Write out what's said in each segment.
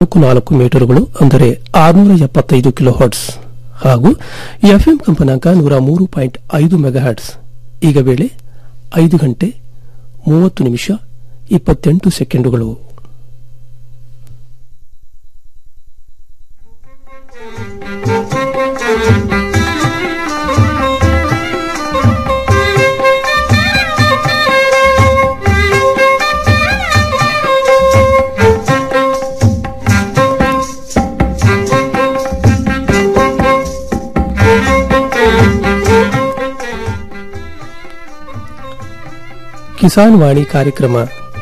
ನಾಲ್ಕು ನಾಲ್ಕು ಮೀಟರ್ಗಳು ಅಂದರೆ ಆರುನೂರ ಎಪ್ಪತ್ತೈದು ಕಿಲೋ ಹರ್ಟ್ಸ್ ಹಾಗೂ ಎಫ್ಎಂ ಕಂಪನಾಂಕ ನೂರ ಮೂರು ಪಾಯಿಂಟ್ ಐದು ಮೆಗಾಹರ್ಟ್ಸ್ ಈಗ ವೇಳೆ ಐದು ಗಂಟೆ ಮೂವತ್ತು ನಿಮಿಷ ಇಪ್ಪತ್ತೆಂಟು ಸೆಕೆಂಡುಗಳು ಕಿಸಾನ್ ವಾಣಿ ಕಾರ್ಯಕ್ರಮ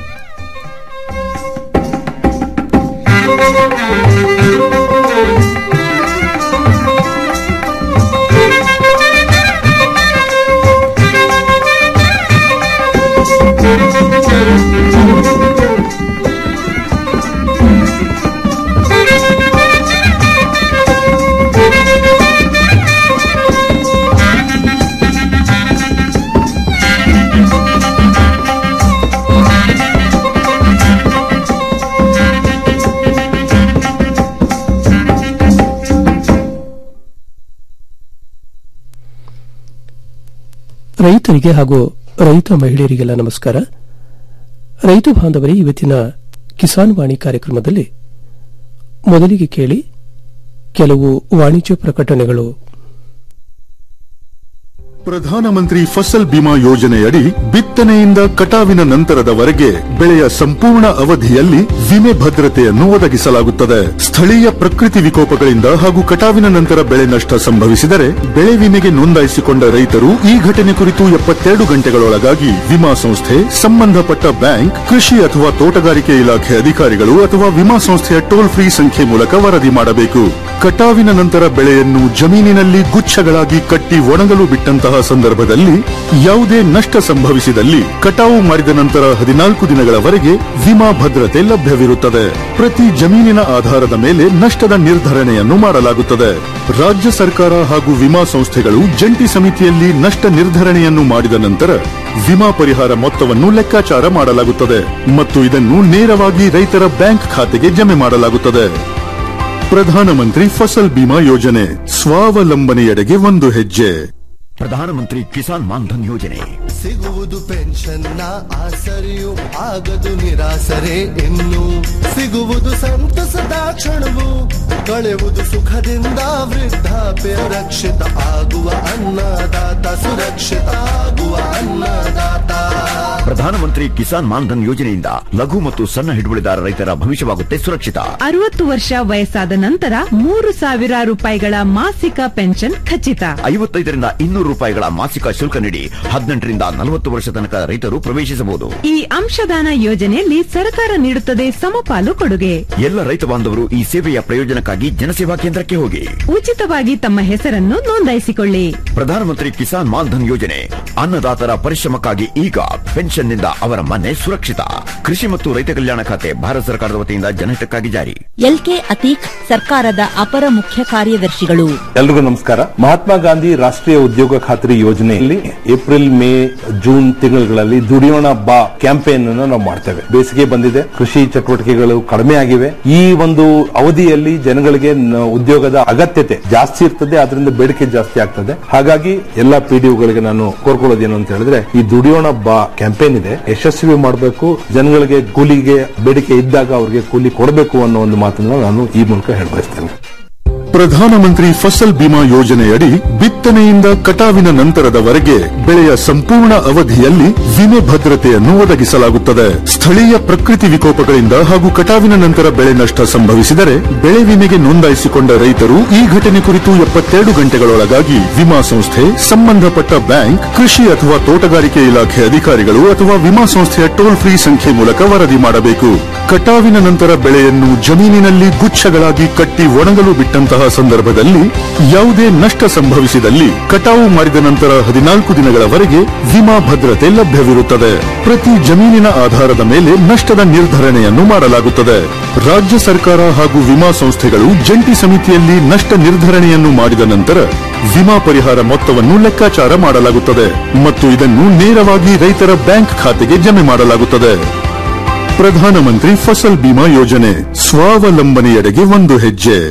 ರೈತರಿಗೆ ಹಾಗೂ ರೈತ ಮಹಿಳೆಯರಿಗೆಲ್ಲ ನಮಸ್ಕಾರ ರೈತ ಬಾಂಧವರೇ ಇವತ್ತಿನ ಕಿಸಾನ್ ವಾಣಿ ಕಾರ್ಯಕ್ರಮದಲ್ಲಿ ಮೊದಲಿಗೆ ಕೇಳಿ ಕೆಲವು ವಾಣಿಜ್ಯ ಪ್ರಕಟಣೆಗಳು ಪ್ರಧಾನಮಂತ್ರಿ ಫಸಲ್ ಬಿಮಾ ಯೋಜನೆಯಡಿ ಬಿತ್ತನೆಯಿಂದ ಕಟಾವಿನ ನಂತರದವರೆಗೆ ಬೆಳೆಯ ಸಂಪೂರ್ಣ ಅವಧಿಯಲ್ಲಿ ವಿಮೆ ಭದ್ರತೆಯನ್ನು ಒದಗಿಸಲಾಗುತ್ತದೆ ಸ್ಥಳೀಯ ಪ್ರಕೃತಿ ವಿಕೋಪಗಳಿಂದ ಹಾಗೂ ಕಟಾವಿನ ನಂತರ ಬೆಳೆ ನಷ್ಟ ಸಂಭವಿಸಿದರೆ ಬೆಳೆ ವಿಮೆಗೆ ನೋಂದಾಯಿಸಿಕೊಂಡ ರೈತರು ಈ ಘಟನೆ ಕುರಿತು ಎಪ್ಪತ್ತೆರಡು ಗಂಟೆಗಳೊಳಗಾಗಿ ವಿಮಾ ಸಂಸ್ಥೆ ಸಂಬಂಧಪಟ್ಟ ಬ್ಯಾಂಕ್ ಕೃಷಿ ಅಥವಾ ತೋಟಗಾರಿಕೆ ಇಲಾಖೆ ಅಧಿಕಾರಿಗಳು ಅಥವಾ ವಿಮಾ ಸಂಸ್ಥೆಯ ಟೋಲ್ ಫ್ರೀ ಸಂಖ್ಯೆ ಮೂಲಕ ವರದಿ ಮಾಡಬೇಕು ಕಟಾವಿನ ನಂತರ ಬೆಳೆಯನ್ನು ಜಮೀನಿನಲ್ಲಿ ಗುಚ್ಛಗಳಾಗಿ ಕಟ್ಟಿ ಒಣಗಲು ಬಿಟ್ಟಂತಹ ಸಂದರ್ಭದಲ್ಲಿ ಯಾವುದೇ ನಷ್ಟ ಸಂಭವಿಸಿದಲ್ಲಿ ಕಟಾವು ಮಾಡಿದ ನಂತರ ಹದಿನಾಲ್ಕು ದಿನಗಳವರೆಗೆ ವಿಮಾ ಭದ್ರತೆ ಲಭ್ಯವಿರುತ್ತದೆ ಪ್ರತಿ ಜಮೀನಿನ ಆಧಾರದ ಮೇಲೆ ನಷ್ಟದ ನಿರ್ಧರಣೆಯನ್ನು ಮಾಡಲಾಗುತ್ತದೆ ರಾಜ್ಯ ಸರ್ಕಾರ ಹಾಗೂ ವಿಮಾ ಸಂಸ್ಥೆಗಳು ಜಂಟಿ ಸಮಿತಿಯಲ್ಲಿ ನಷ್ಟ ನಿರ್ಧರಣೆಯನ್ನು ಮಾಡಿದ ನಂತರ ವಿಮಾ ಪರಿಹಾರ ಮೊತ್ತವನ್ನು ಲೆಕ್ಕಾಚಾರ ಮಾಡಲಾಗುತ್ತದೆ ಮತ್ತು ಇದನ್ನು ನೇರವಾಗಿ ರೈತರ ಬ್ಯಾಂಕ್ ಖಾತೆಗೆ ಜಮೆ ಮಾಡಲಾಗುತ್ತದೆ ಪ್ರಧಾನಮಂತ್ರಿ ಫಸಲ್ ಬಿಮಾ ಯೋಜನೆ ಸ್ವಾವಲಂಬನೆಯೆಡೆಗೆ ಒಂದು ಹೆಜ್ಜೆ ಪ್ರಧಾನಮಂತ್ರಿ ಕಿಸಾನ್ ಮಾನ್ಧನ್ ಯೋಜನೆ ಸಿಗುವುದು ಪೆನ್ಷನ್ನ ಆಸರೆಯು ಆಗದು ನಿರಾಸರೆ ಇನ್ನು ಸಿಗುವುದು ಸಂತಸದ ಕ್ಷಣವು ಕಳೆಯುವುದು ಸುಖದಿಂದ ವೃದ್ಧಾಪ್ಯ ರಕ್ಷಿತ ಆಗುವ ಅನ್ನದಾತ ಸುರಕ್ಷಿತ ಆಗುವ ಅನ್ನದಾತ ಪ್ರಧಾನಮಂತ್ರಿ ಕಿಸಾನ್ ಮಾನ್ಧನ್ ಯೋಜನೆಯಿಂದ ಲಘು ಮತ್ತು ಸಣ್ಣ ಹಿಡುವಳಿದಾರ ರೈತರ ಭವಿಷ್ಯವಾಗುತ್ತೆ ಸುರಕ್ಷಿತ ಅರವತ್ತು ವರ್ಷ ವಯಸ್ಸಾದ ನಂತರ ಮೂರು ಸಾವಿರ ರೂಪಾಯಿಗಳ ಮಾಸಿಕ ಪೆನ್ಷನ್ ಖಚಿತ ಐವತ್ತೈದರಿಂದ ಇನ್ನೂರು ರೂಪಾಯಿಗಳ ಮಾಸಿಕ ಶುಲ್ಕ ನೀಡಿ ಹದಿನೆಂಟರಿಂದ ನಲವತ್ತು ವರ್ಷ ತನಕ ರೈತರು ಪ್ರವೇಶಿಸಬಹುದು ಈ ಅಂಶದಾನ ಯೋಜನೆಯಲ್ಲಿ ಸರ್ಕಾರ ನೀಡುತ್ತದೆ ಸಮಪಾಲು ಕೊಡುಗೆ ಎಲ್ಲ ರೈತ ಬಾಂಧವರು ಈ ಸೇವೆಯ ಪ್ರಯೋಜನಕ್ಕಾಗಿ ಜನಸೇವಾ ಕೇಂದ್ರಕ್ಕೆ ಹೋಗಿ ಉಚಿತವಾಗಿ ತಮ್ಮ ಹೆಸರನ್ನು ನೋಂದಾಯಿಸಿಕೊಳ್ಳಿ ಪ್ರಧಾನಮಂತ್ರಿ ಕಿಸಾನ್ ಮಾನ್ಧನ್ ಯೋಜನೆ ಅನ್ನದಾತರ ಪರಿಶ್ರಮಕ್ಕಾಗಿ ಈಗ ಪೆನ್ಷನ್ನಿಂದ ಅವರ ಮನೆ ಸುರಕ್ಷಿತ ಕೃಷಿ ಮತ್ತು ರೈತ ಕಲ್ಯಾಣ ಖಾತೆ ಭಾರತ ಸರ್ಕಾರದ ವತಿಯಿಂದ ಜನಹಿತಕ್ಕಾಗಿ ಜಾರಿ ಎಲ್ಕೆ ಅತೀಕ್ ಸರ್ಕಾರದ ಅಪರ ಮುಖ್ಯ ಕಾರ್ಯದರ್ಶಿಗಳು ಎಲ್ರಿಗೂ ನಮಸ್ಕಾರ ಮಹಾತ್ಮ ಗಾಂಧಿ ರಾಷ್ಟ್ರೀಯ ಉದ್ಯೋಗ ಖಾತ್ರಿ ಯೋಜನೆಯಲ್ಲಿ ಏಪ್ರಿಲ್ ಮೇ ಜೂನ್ ತಿಂಗಳುಗಳಲ್ಲಿ ದುಡಿಯೋಣ ಬಾ ಕ್ಯಾಂಪೇನ್ ಅನ್ನು ನಾವು ಮಾಡ್ತೇವೆ ಬೇಸಿಗೆ ಬಂದಿದೆ ಕೃಷಿ ಚಟುವಟಿಕೆಗಳು ಕಡಿಮೆ ಆಗಿವೆ ಈ ಒಂದು ಅವಧಿಯಲ್ಲಿ ಜನಗಳಿಗೆ ನ- ಉದ್ಯೋಗದ ಅಗತ್ಯತೆ ಜಾಸ್ತಿ ಇರ್ತದೆ ಅದರಿಂದ ಬೇಡಿಕೆ ಜಾಸ್ತಿ ಆಗ್ತದೆ ಹಾಗಾಗಿ ಎಲ್ಲಾ ಪಿಡಿಒಗಳಿಗೆ ನಾನು ಕೋರ್ಕೊಳ್ಳೋದೇನು ಅಂತ ಹೇಳಿದ್ರೆ ಈ ದುಡಿಯೋಣ ಬಾ ಕ್ಯಾಂಪೇನ್ ಇದೆ ಯಶಸ್ವಿ ಮಾಡಬೇಕು ಜನಗಳಿಗೆ ಕೂಲಿಗೆ ಬೇಡಿಕೆ ಇದ್ದಾಗ ಅವ್ರಿಗೆ ಕೂಲಿ ಕೊಡಬೇಕು ಅನ್ನೋ ಒಂದು ಮಾತನ್ನ ನಾನು ಈ ಮೂಲಕ ಹೇಳಬಯಸ್ತೇನೆ ಪ್ರಧಾನಮಂತ್ರಿ ಫಸಲ್ ಬಿಮಾ ಯೋಜನೆಯಡಿ ಬಿತ್ತನೆಯಿಂದ ಕಟಾವಿನ ನಂತರದವರೆಗೆ ಬೆಳೆಯ ಸಂಪೂರ್ಣ ಅವಧಿಯಲ್ಲಿ ವಿಮೆ ಭದ್ರತೆಯನ್ನು ಒದಗಿಸಲಾಗುತ್ತದೆ ಸ್ಥಳೀಯ ಪ್ರಕೃತಿ ವಿಕೋಪಗಳಿಂದ ಹಾಗೂ ಕಟಾವಿನ ನಂತರ ಬೆಳೆ ನಷ್ಟ ಸಂಭವಿಸಿದರೆ ಬೆಳೆ ವಿಮೆಗೆ ನೋಂದಾಯಿಸಿಕೊಂಡ ರೈತರು ಈ ಘಟನೆ ಕುರಿತು ಎಪ್ಪತ್ತೆರಡು ಗಂಟೆಗಳೊಳಗಾಗಿ ವಿಮಾ ಸಂಸ್ಥೆ ಸಂಬಂಧಪಟ್ಟ ಬ್ಯಾಂಕ್ ಕೃಷಿ ಅಥವಾ ತೋಟಗಾರಿಕೆ ಇಲಾಖೆ ಅಧಿಕಾರಿಗಳು ಅಥವಾ ವಿಮಾ ಸಂಸ್ಥೆಯ ಟೋಲ್ ಫ್ರೀ ಸಂಖ್ಯೆ ಮೂಲಕ ವರದಿ ಮಾಡಬೇಕು ಕಟಾವಿನ ನಂತರ ಬೆಳೆಯನ್ನು ಜಮೀನಿನಲ್ಲಿ ಗುಚ್ಛಗಳಾಗಿ ಕಟ್ಟಿ ಒಣಗಲು ಬಿಟ್ಟಂತಹ ಸಂದರ್ಭದಲ್ಲಿ ಯಾವುದೇ ನಷ್ಟ ಸಂಭವಿಸಿದಲ್ಲಿ ಕಟಾವು ಮಾಡಿದ ನಂತರ ಹದಿನಾಲ್ಕು ದಿನಗಳವರೆಗೆ ವಿಮಾ ಭದ್ರತೆ ಲಭ್ಯವಿರುತ್ತದೆ ಪ್ರತಿ ಜಮೀನಿನ ಆಧಾರದ ಮೇಲೆ ನಷ್ಟದ ನಿರ್ಧರಣೆಯನ್ನು ಮಾಡಲಾಗುತ್ತದೆ ರಾಜ್ಯ ಸರ್ಕಾರ ಹಾಗೂ ವಿಮಾ ಸಂಸ್ಥೆಗಳು ಜಂಟಿ ಸಮಿತಿಯಲ್ಲಿ ನಷ್ಟ ನಿರ್ಧರಣೆಯನ್ನು ಮಾಡಿದ ನಂತರ ವಿಮಾ ಪರಿಹಾರ ಮೊತ್ತವನ್ನು ಲೆಕ್ಕಾಚಾರ ಮಾಡಲಾಗುತ್ತದೆ ಮತ್ತು ಇದನ್ನು ನೇರವಾಗಿ ರೈತರ ಬ್ಯಾಂಕ್ ಖಾತೆಗೆ ಜಮೆ ಮಾಡಲಾಗುತ್ತದೆ ಪ್ರಧಾನಮಂತ್ರಿ ಫಸಲ್ ಬಿಮಾ ಯೋಜನೆ ಸ್ವಾವಲಂಬನೆಯೆಡೆಗೆ ಒಂದು ಹೆಜ್ಜೆ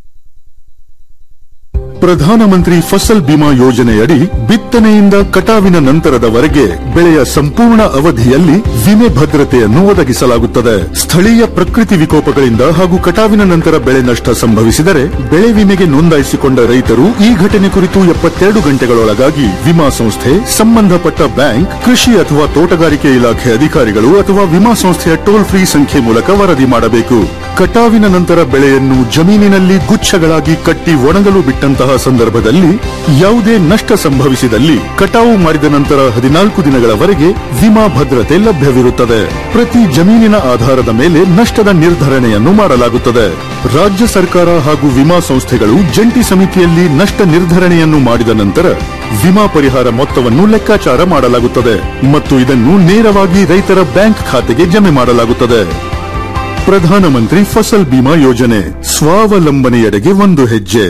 ಪ್ರಧಾನಮಂತ್ರಿ ಫಸಲ್ ಬಿಮಾ ಯೋಜನೆಯಡಿ ಬಿತ್ತನೆಯಿಂದ ಕಟಾವಿನ ನಂತರದವರೆಗೆ ಬೆಳೆಯ ಸಂಪೂರ್ಣ ಅವಧಿಯಲ್ಲಿ ವಿಮೆ ಭದ್ರತೆಯನ್ನು ಒದಗಿಸಲಾಗುತ್ತದೆ ಸ್ಥಳೀಯ ಪ್ರಕೃತಿ ವಿಕೋಪಗಳಿಂದ ಹಾಗೂ ಕಟಾವಿನ ನಂತರ ಬೆಳೆ ನಷ್ಟ ಸಂಭವಿಸಿದರೆ ಬೆಳೆ ವಿಮೆಗೆ ನೋಂದಾಯಿಸಿಕೊಂಡ ರೈತರು ಈ ಘಟನೆ ಕುರಿತು ಎಪ್ಪತ್ತೆರಡು ಗಂಟೆಗಳೊಳಗಾಗಿ ವಿಮಾ ಸಂಸ್ಥೆ ಸಂಬಂಧಪಟ್ಟ ಬ್ಯಾಂಕ್ ಕೃಷಿ ಅಥವಾ ತೋಟಗಾರಿಕೆ ಇಲಾಖೆ ಅಧಿಕಾರಿಗಳು ಅಥವಾ ವಿಮಾ ಸಂಸ್ಥೆಯ ಟೋಲ್ ಫ್ರೀ ಸಂಖ್ಯೆ ಮೂಲಕ ವರದಿ ಮಾಡಬೇಕು ಕಟಾವಿನ ನಂತರ ಬೆಳೆಯನ್ನು ಜಮೀನಿನಲ್ಲಿ ಗುಚ್ಛಗಳಾಗಿ ಕಟ್ಟಿ ಒಣಗಲು ಬಿಟ್ಟಂತಹ ಸಂದರ್ಭದಲ್ಲಿ ಯಾವುದೇ ನಷ್ಟ ಸಂಭವಿಸಿದಲ್ಲಿ ಕಟಾವು ಮಾಡಿದ ನಂತರ ಹದಿನಾಲ್ಕು ದಿನಗಳವರೆಗೆ ವಿಮಾ ಭದ್ರತೆ ಲಭ್ಯವಿರುತ್ತದೆ ಪ್ರತಿ ಜಮೀನಿನ ಆಧಾರದ ಮೇಲೆ ನಷ್ಟದ ನಿರ್ಧರಣೆಯನ್ನು ಮಾಡಲಾಗುತ್ತದೆ ರಾಜ್ಯ ಸರ್ಕಾರ ಹಾಗೂ ವಿಮಾ ಸಂಸ್ಥೆಗಳು ಜಂಟಿ ಸಮಿತಿಯಲ್ಲಿ ನಷ್ಟ ನಿರ್ಧರಣೆಯನ್ನು ಮಾಡಿದ ನಂತರ ವಿಮಾ ಪರಿಹಾರ ಮೊತ್ತವನ್ನು ಲೆಕ್ಕಾಚಾರ ಮಾಡಲಾಗುತ್ತದೆ ಮತ್ತು ಇದನ್ನು ನೇರವಾಗಿ ರೈತರ ಬ್ಯಾಂಕ್ ಖಾತೆಗೆ ಜಮೆ ಮಾಡಲಾಗುತ್ತದೆ ಪ್ರಧಾನಮಂತ್ರಿ ಫಸಲ್ ಬಿಮಾ ಯೋಜನೆ ಸ್ವಾವಲಂಬನೆಯೆಡೆಗೆ ಒಂದು ಹೆಜ್ಜೆ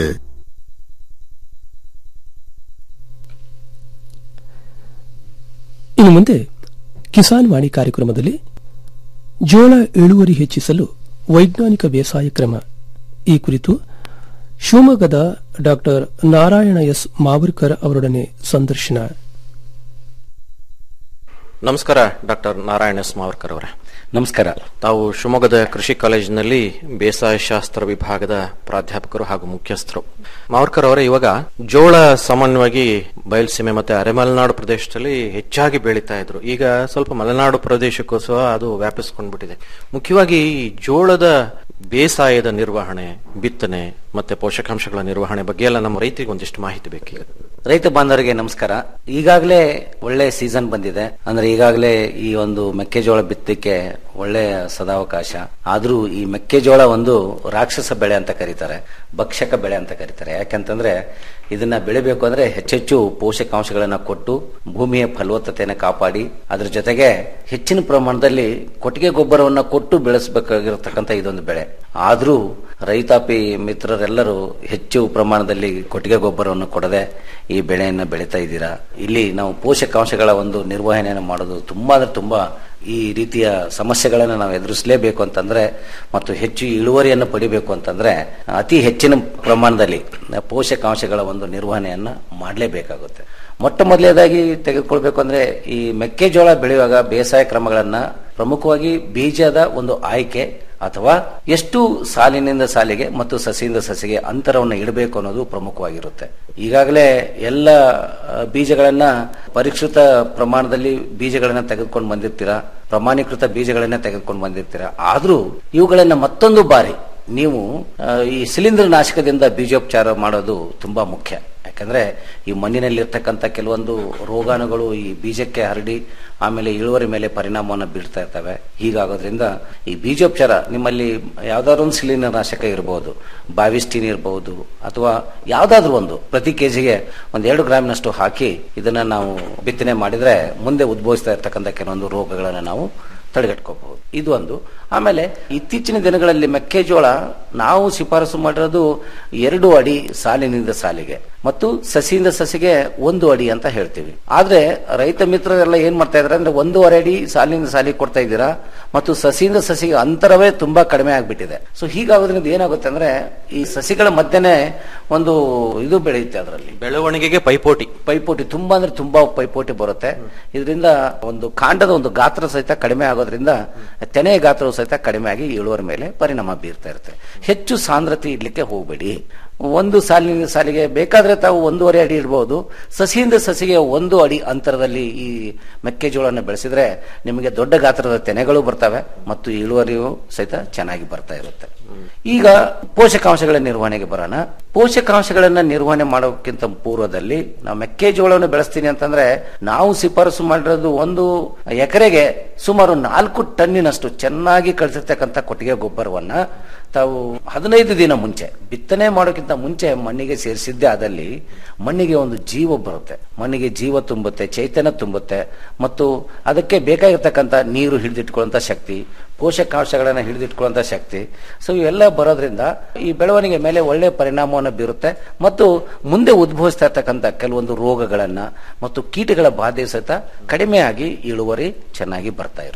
ಇನ್ನು ಮುಂದೆ ಕಿಸಾನ್ ವಾಣಿ ಕಾರ್ಯಕ್ರಮದಲ್ಲಿ ಜೋಳ ಇಳುವರಿ ಹೆಚ್ಚಿಸಲು ವೈಜ್ಞಾನಿಕ ಬೇಸಾಯ ಕ್ರಮ ಈ ಕುರಿತು ಶಿವಮೊಗ್ಗದ ಡಾಕ್ಟರ್ ನಾರಾಯಣ ಎಸ್ ಮಾವರ್ಕರ್ ಅವರೊಡನೆ ಸಂದರ್ಶನ ನಮಸ್ಕಾರ ಡಾಕ್ಟರ್ ನಾರಾಯಣ ಎಸ್ ಮಾವರ್ಕರ್ ಅವರೇ ನಮಸ್ಕಾರ ತಾವು ಶಿವಮೊಗ್ಗದ ಕೃಷಿ ಕಾಲೇಜಿನಲ್ಲಿ ಬೇಸಾಯ ಶಾಸ್ತ್ರ ವಿಭಾಗದ ಪ್ರಾಧ್ಯಾಪಕರು ಹಾಗೂ ಮುಖ್ಯಸ್ಥರು ಮಾವರ್ಕರ್ ಅವರೇ ಇವಾಗ ಜೋಳ ಸಾಮಾನ್ಯವಾಗಿ ಬಯಲುಸೀಮೆ ಮತ್ತೆ ಅರೆಮಲೆನಾಡು ಪ್ರದೇಶದಲ್ಲಿ ಹೆಚ್ಚಾಗಿ ಬೆಳೀತಾ ಇದ್ರು ಈಗ ಸ್ವಲ್ಪ ಮಲೆನಾಡು ಪ್ರದೇಶಕ್ಕೂ ಸಹ ಅದು ವ್ಯಾಪಿಸ್ಕೊಂಡ್ಬಿಟ್ಟಿದೆ ಮುಖ್ಯವಾಗಿ ಈ ಜೋಳದ ಬೇಸಾಯದ ನಿರ್ವಹಣೆ ಬಿತ್ತನೆ ಮತ್ತೆ ಪೋಷಕಾಂಶಗಳ ನಿರ್ವಹಣೆ ಬಗ್ಗೆ ಎಲ್ಲ ನಮ್ಮ ರೈತರಿಗೆ ಒಂದಿಷ್ಟು ಮಾಹಿತಿ ಬೇಕೀಗ ರೈತ ಬಾಂಧವರಿಗೆ ನಮಸ್ಕಾರ ಈಗಾಗಲೇ ಒಳ್ಳೆ ಸೀಸನ್ ಬಂದಿದೆ ಅಂದ್ರೆ ಈಗಾಗಲೇ ಈ ಒಂದು ಮೆಕ್ಕೆಜೋಳ ಬಿತ್ತಕ್ಕೆ ಒಳ್ಳೆ ಸದಾವಕಾಶ ಆದ್ರೂ ಈ ಮೆಕ್ಕೆಜೋಳ ಒಂದು ರಾಕ್ಷಸ ಬೆಳೆ ಅಂತ ಕರೀತಾರೆ ಭಕ್ಷಕ ಬೆಳೆ ಅಂತ ಕರೀತಾರೆ ಯಾಕಂತಂದ್ರೆ ಇದನ್ನ ಬೆಳಿಬೇಕು ಅಂದ್ರೆ ಹೆಚ್ಚೆಚ್ಚು ಪೋಷಕಾಂಶಗಳನ್ನ ಕೊಟ್ಟು ಭೂಮಿಯ ಫಲವತ್ತತೆಯನ್ನು ಕಾಪಾಡಿ ಅದ್ರ ಜೊತೆಗೆ ಹೆಚ್ಚಿನ ಪ್ರಮಾಣದಲ್ಲಿ ಕೊಟ್ಟಿಗೆ ಗೊಬ್ಬರವನ್ನ ಕೊಟ್ಟು ಬೆಳೆಸಬೇಕಾಗಿರತಕ್ಕಂತ ಇದೊಂದು ಬೆಳೆ ಆದ್ರೂ ರೈತಾಪಿ ಮಿತ್ರರೆಲ್ಲರೂ ಹೆಚ್ಚು ಪ್ರಮಾಣದಲ್ಲಿ ಕೊಟ್ಟಿಗೆ ಗೊಬ್ಬರವನ್ನು ಕೊಡದೆ ಈ ಬೆಳೆಯನ್ನು ಬೆಳೀತಾ ಇದ್ದೀರಾ ಇಲ್ಲಿ ನಾವು ಪೋಷಕಾಂಶಗಳ ಒಂದು ನಿರ್ವಹಣೆಯನ್ನು ಮಾಡೋದು ತುಂಬಾ ಅಂದ್ರೆ ತುಂಬಾ ಈ ರೀತಿಯ ಸಮಸ್ಯೆಗಳನ್ನು ನಾವು ಎದುರಿಸಲೇಬೇಕು ಅಂತಂದ್ರೆ ಮತ್ತು ಹೆಚ್ಚು ಇಳುವರಿಯನ್ನು ಪಡಿಬೇಕು ಅಂತಂದ್ರೆ ಅತಿ ಹೆಚ್ಚಿನ ಪ್ರಮಾಣದಲ್ಲಿ ಪೋಷಕಾಂಶಗಳ ಒಂದು ನಿರ್ವಹಣೆಯನ್ನ ಮಾಡಲೇಬೇಕಾಗುತ್ತೆ ಮೊಟ್ಟ ಮೊದಲನೇದಾಗಿ ತೆಗೆದುಕೊಳ್ಬೇಕು ಅಂದ್ರೆ ಈ ಮೆಕ್ಕೆಜೋಳ ಬೆಳೆಯುವಾಗ ಬೇಸಾಯ ಕ್ರಮಗಳನ್ನ ಪ್ರಮುಖವಾಗಿ ಬೀಜದ ಒಂದು ಆಯ್ಕೆ ಅಥವಾ ಎಷ್ಟು ಸಾಲಿನಿಂದ ಸಾಲಿಗೆ ಮತ್ತು ಸಸಿಯಿಂದ ಸಸಿಗೆ ಅಂತರವನ್ನು ಇಡಬೇಕು ಅನ್ನೋದು ಪ್ರಮುಖವಾಗಿರುತ್ತೆ ಈಗಾಗಲೇ ಎಲ್ಲ ಆ, ಬೀಜಗಳನ್ನ ಪರಿಷ್ಕೃತ ಪ್ರಮಾಣದಲ್ಲಿ ಬೀಜಗಳನ್ನ ತೆಗೆದುಕೊಂಡು ಬಂದಿರ್ತೀರಾ ಪ್ರಮಾಣೀಕೃತ ಬೀಜಗಳನ್ನ ತೆಗೆದುಕೊಂಡು ಬಂದಿರ್ತೀರಾ ಆದ್ರೂ ಇವುಗಳನ್ನ ಮತ್ತೊಂದು ಬಾರಿ ನೀವು ಆ, ಈ ಶಿಲೀಂಧ್ರ ನಾಶಕದಿಂದ ಬೀಜೋಪಚಾರ ಮಾಡೋದು ತುಂಬಾ ಮುಖ್ಯ ಯಾಕಂದ್ರೆ ಈ ಮಣ್ಣಿನಲ್ಲಿರ್ತಕ್ಕಂಥ ಕೆಲವೊಂದು ರೋಗಾಣುಗಳು ಈ ಬೀಜಕ್ಕೆ ಹರಡಿ ಆಮೇಲೆ ಇಳುವರಿ ಮೇಲೆ ಪರಿಣಾಮವನ್ನು ಬೀಳ್ತಾ ಇರ್ತವೆ ಹೀಗಾಗೋದ್ರಿಂದ ಈ ಬೀಜೋಪಚಾರ ನಿಮ್ಮಲ್ಲಿ ಯಾವ್ದಾದ್ರು ಒಂದು ಶಿಲೀಂಧ್ರ ನಾಶಕ ಇರಬಹುದು ಬಾವಿಸ್ಟಿನ್ ಇರಬಹುದು ಅಥವಾ ಯಾವ್ದಾದ್ರು ಒಂದು ಪ್ರತಿ ಕೆಜಿಗೆ ಒಂದ್ ಎರಡು ಗ್ರಾಮಿನಷ್ಟು ಹಾಕಿ ಇದನ್ನ ನಾವು ಬಿತ್ತನೆ ಮಾಡಿದ್ರೆ ಮುಂದೆ ಉದ್ಭವಿಸ್ತಾ ಇರ್ತಕ್ಕಂಥ ಕೆಲವೊಂದು ರೋಗಗಳನ್ನ ನಾವು ತಡೆಗಟ್ಕೋಬಹುದು ಇದು ಒಂದು ಆಮೇಲೆ ಇತ್ತೀಚಿನ ದಿನಗಳಲ್ಲಿ ಮೆಕ್ಕೆಜೋಳ ನಾವು ಶಿಫಾರಸು ಮಾಡಿರೋದು ಎರಡು ಅಡಿ ಸಾಲಿನಿಂದ ಸಾಲಿಗೆ ಮತ್ತು ಸಸಿಯಿಂದ ಸಸಿಗೆ ಒಂದು ಅಡಿ ಅಂತ ಹೇಳ್ತೀವಿ ಆದ್ರೆ ರೈತ ಮಿತ್ರರೆಲ್ಲ ಏನ್ ಮಾಡ್ತಾ ಇದಾರೆ ಅಂದ್ರೆ ಒಂದೂವರೆ ಅಡಿ ಸಾಲಿನಿಂದ ಸಾಲಿಗೆ ಕೊಡ್ತಾ ಇದ್ದೀರಾ ಮತ್ತು ಸಸಿಯಿಂದ ಸಸಿಗೆ ಅಂತರವೇ ತುಂಬಾ ಕಡಿಮೆ ಆಗ್ಬಿಟ್ಟಿದೆ ಸೊ ಹೀಗಾಗೋದ್ರಿಂದ ಏನಾಗುತ್ತೆ ಅಂದ್ರೆ ಈ ಸಸಿಗಳ ಮಧ್ಯೆ ಒಂದು ಇದು ಬೆಳೆಯುತ್ತೆ ಅದರಲ್ಲಿ ಬೆಳವಣಿಗೆಗೆ ಪೈಪೋಟಿ ಪೈಪೋಟಿ ತುಂಬಾ ಅಂದ್ರೆ ತುಂಬಾ ಪೈಪೋಟಿ ಬರುತ್ತೆ ಇದರಿಂದ ಒಂದು ಕಾಂಡದ ಒಂದು ಗಾತ್ರ ಸಹಿತ ಕಡಿಮೆ ಆಗೋದ್ರಿಂದ ತೆನೆಯ ಗಾತ್ರವು ಸಹಿತ ಕಡಿಮೆ ಆಗಿ ಇಳುವರಿ ಮೇಲೆ ಪರಿಣಾಮ ಬೀರ್ತಾ ಇರುತ್ತೆ ಹೆಚ್ಚು ಸಾಂದ್ರತೆ ಇಡ್ಲಿಕ್ಕೆ ಹೋಗಬೇಡಿ ಒಂದು ಸಾಲಿನ ಸಾಲಿಗೆ ಬೇಕಾದ್ರೆ ತಾವು ಒಂದೂವರೆ ಅಡಿ ಇಡಬಹುದು ಸಸಿಯಿಂದ ಸಸಿಗೆ ಒಂದು ಅಡಿ ಅಂತರದಲ್ಲಿ ಈ ಮೆಕ್ಕೆಜೋಳವನ್ನು ಬೆಳೆಸಿದ್ರೆ ನಿಮಗೆ ದೊಡ್ಡ ಗಾತ್ರದ ತೆನೆಗಳು ಬರ್ತವೆ ಮತ್ತು ಇಳುವರಿಯು ಸಹಿತ ಚೆನ್ನಾಗಿ ಬರ್ತಾ ಇರುತ್ತೆ ಈಗ ಪೋಷಕಾಂಶಗಳ ನಿರ್ವಹಣೆಗೆ ಬರೋಣ ಪೋಷಕಾಂಶಗಳನ್ನ ನಿರ್ವಹಣೆ ಮಾಡೋಕ್ಕಿಂತ ಪೂರ್ವದಲ್ಲಿ ನಾವು ಮೆಕ್ಕೆಜೋಳವನ್ನು ಬೆಳೆಸ್ತೀನಿ ಅಂತಂದ್ರೆ ನಾವು ಶಿಫಾರಸು ಮಾಡಿರೋದು ಒಂದು ಎಕರೆಗೆ ಸುಮಾರು ನಾಲ್ಕು ಟನ್ನಿನಷ್ಟು ಚೆನ್ನಾಗಿ ಕಳಿಸಿರ್ತಕ್ಕಂಥ ಕೊಟ್ಟಿಗೆ ಗೊಬ್ಬರವನ್ನ ತಾವು ಹದಿನೈದು ದಿನ ಮುಂಚೆ ಬಿತ್ತನೆ ಮಾಡೋಕ್ಕಿಂತ ಮುಂಚೆ ಮಣ್ಣಿಗೆ ಸೇರಿಸಿದ್ದೇ ಆದಲ್ಲಿ ಮಣ್ಣಿಗೆ ಒಂದು ಜೀವ ಬರುತ್ತೆ ಮಣ್ಣಿಗೆ ಜೀವ ತುಂಬುತ್ತೆ ಚೈತನ್ಯ ತುಂಬುತ್ತೆ ಮತ್ತು ಅದಕ್ಕೆ ಬೇಕಾಗಿರ್ತಕ್ಕಂಥ ನೀರು ಹಿಡಿದಿಟ್ಕೊಳ್ಳುವಂತ ಶಕ್ತಿ ಪೋಷಕಾಂಶಗಳನ್ನು ಹಿಡಿದಿಟ್ಕೊಳ್ಳುವಂತ ಶಕ್ತಿ ಸೊ ಇವೆಲ್ಲ ಬರೋದ್ರಿಂದ ಈ ಬೆಳವಣಿಗೆ ಮೇಲೆ ಒಳ್ಳೆ ಪರಿಣಾಮವನ್ನು ಬೀರುತ್ತೆ ಮತ್ತು ಮುಂದೆ ಉದ್ಭವಿಸ್ತಾ ಇರ್ತಕ್ಕಂಥ ಕೆಲವೊಂದು ರೋಗಗಳನ್ನ ಮತ್ತು ಕೀಟಗಳ ಬಾಧೆ ಸಹಿತ ಕಡಿಮೆಯಾಗಿ ಇಳುವರಿ ಚೆನ್ನಾಗಿ ಬರ್ತಾ ಇರುತ್ತೆ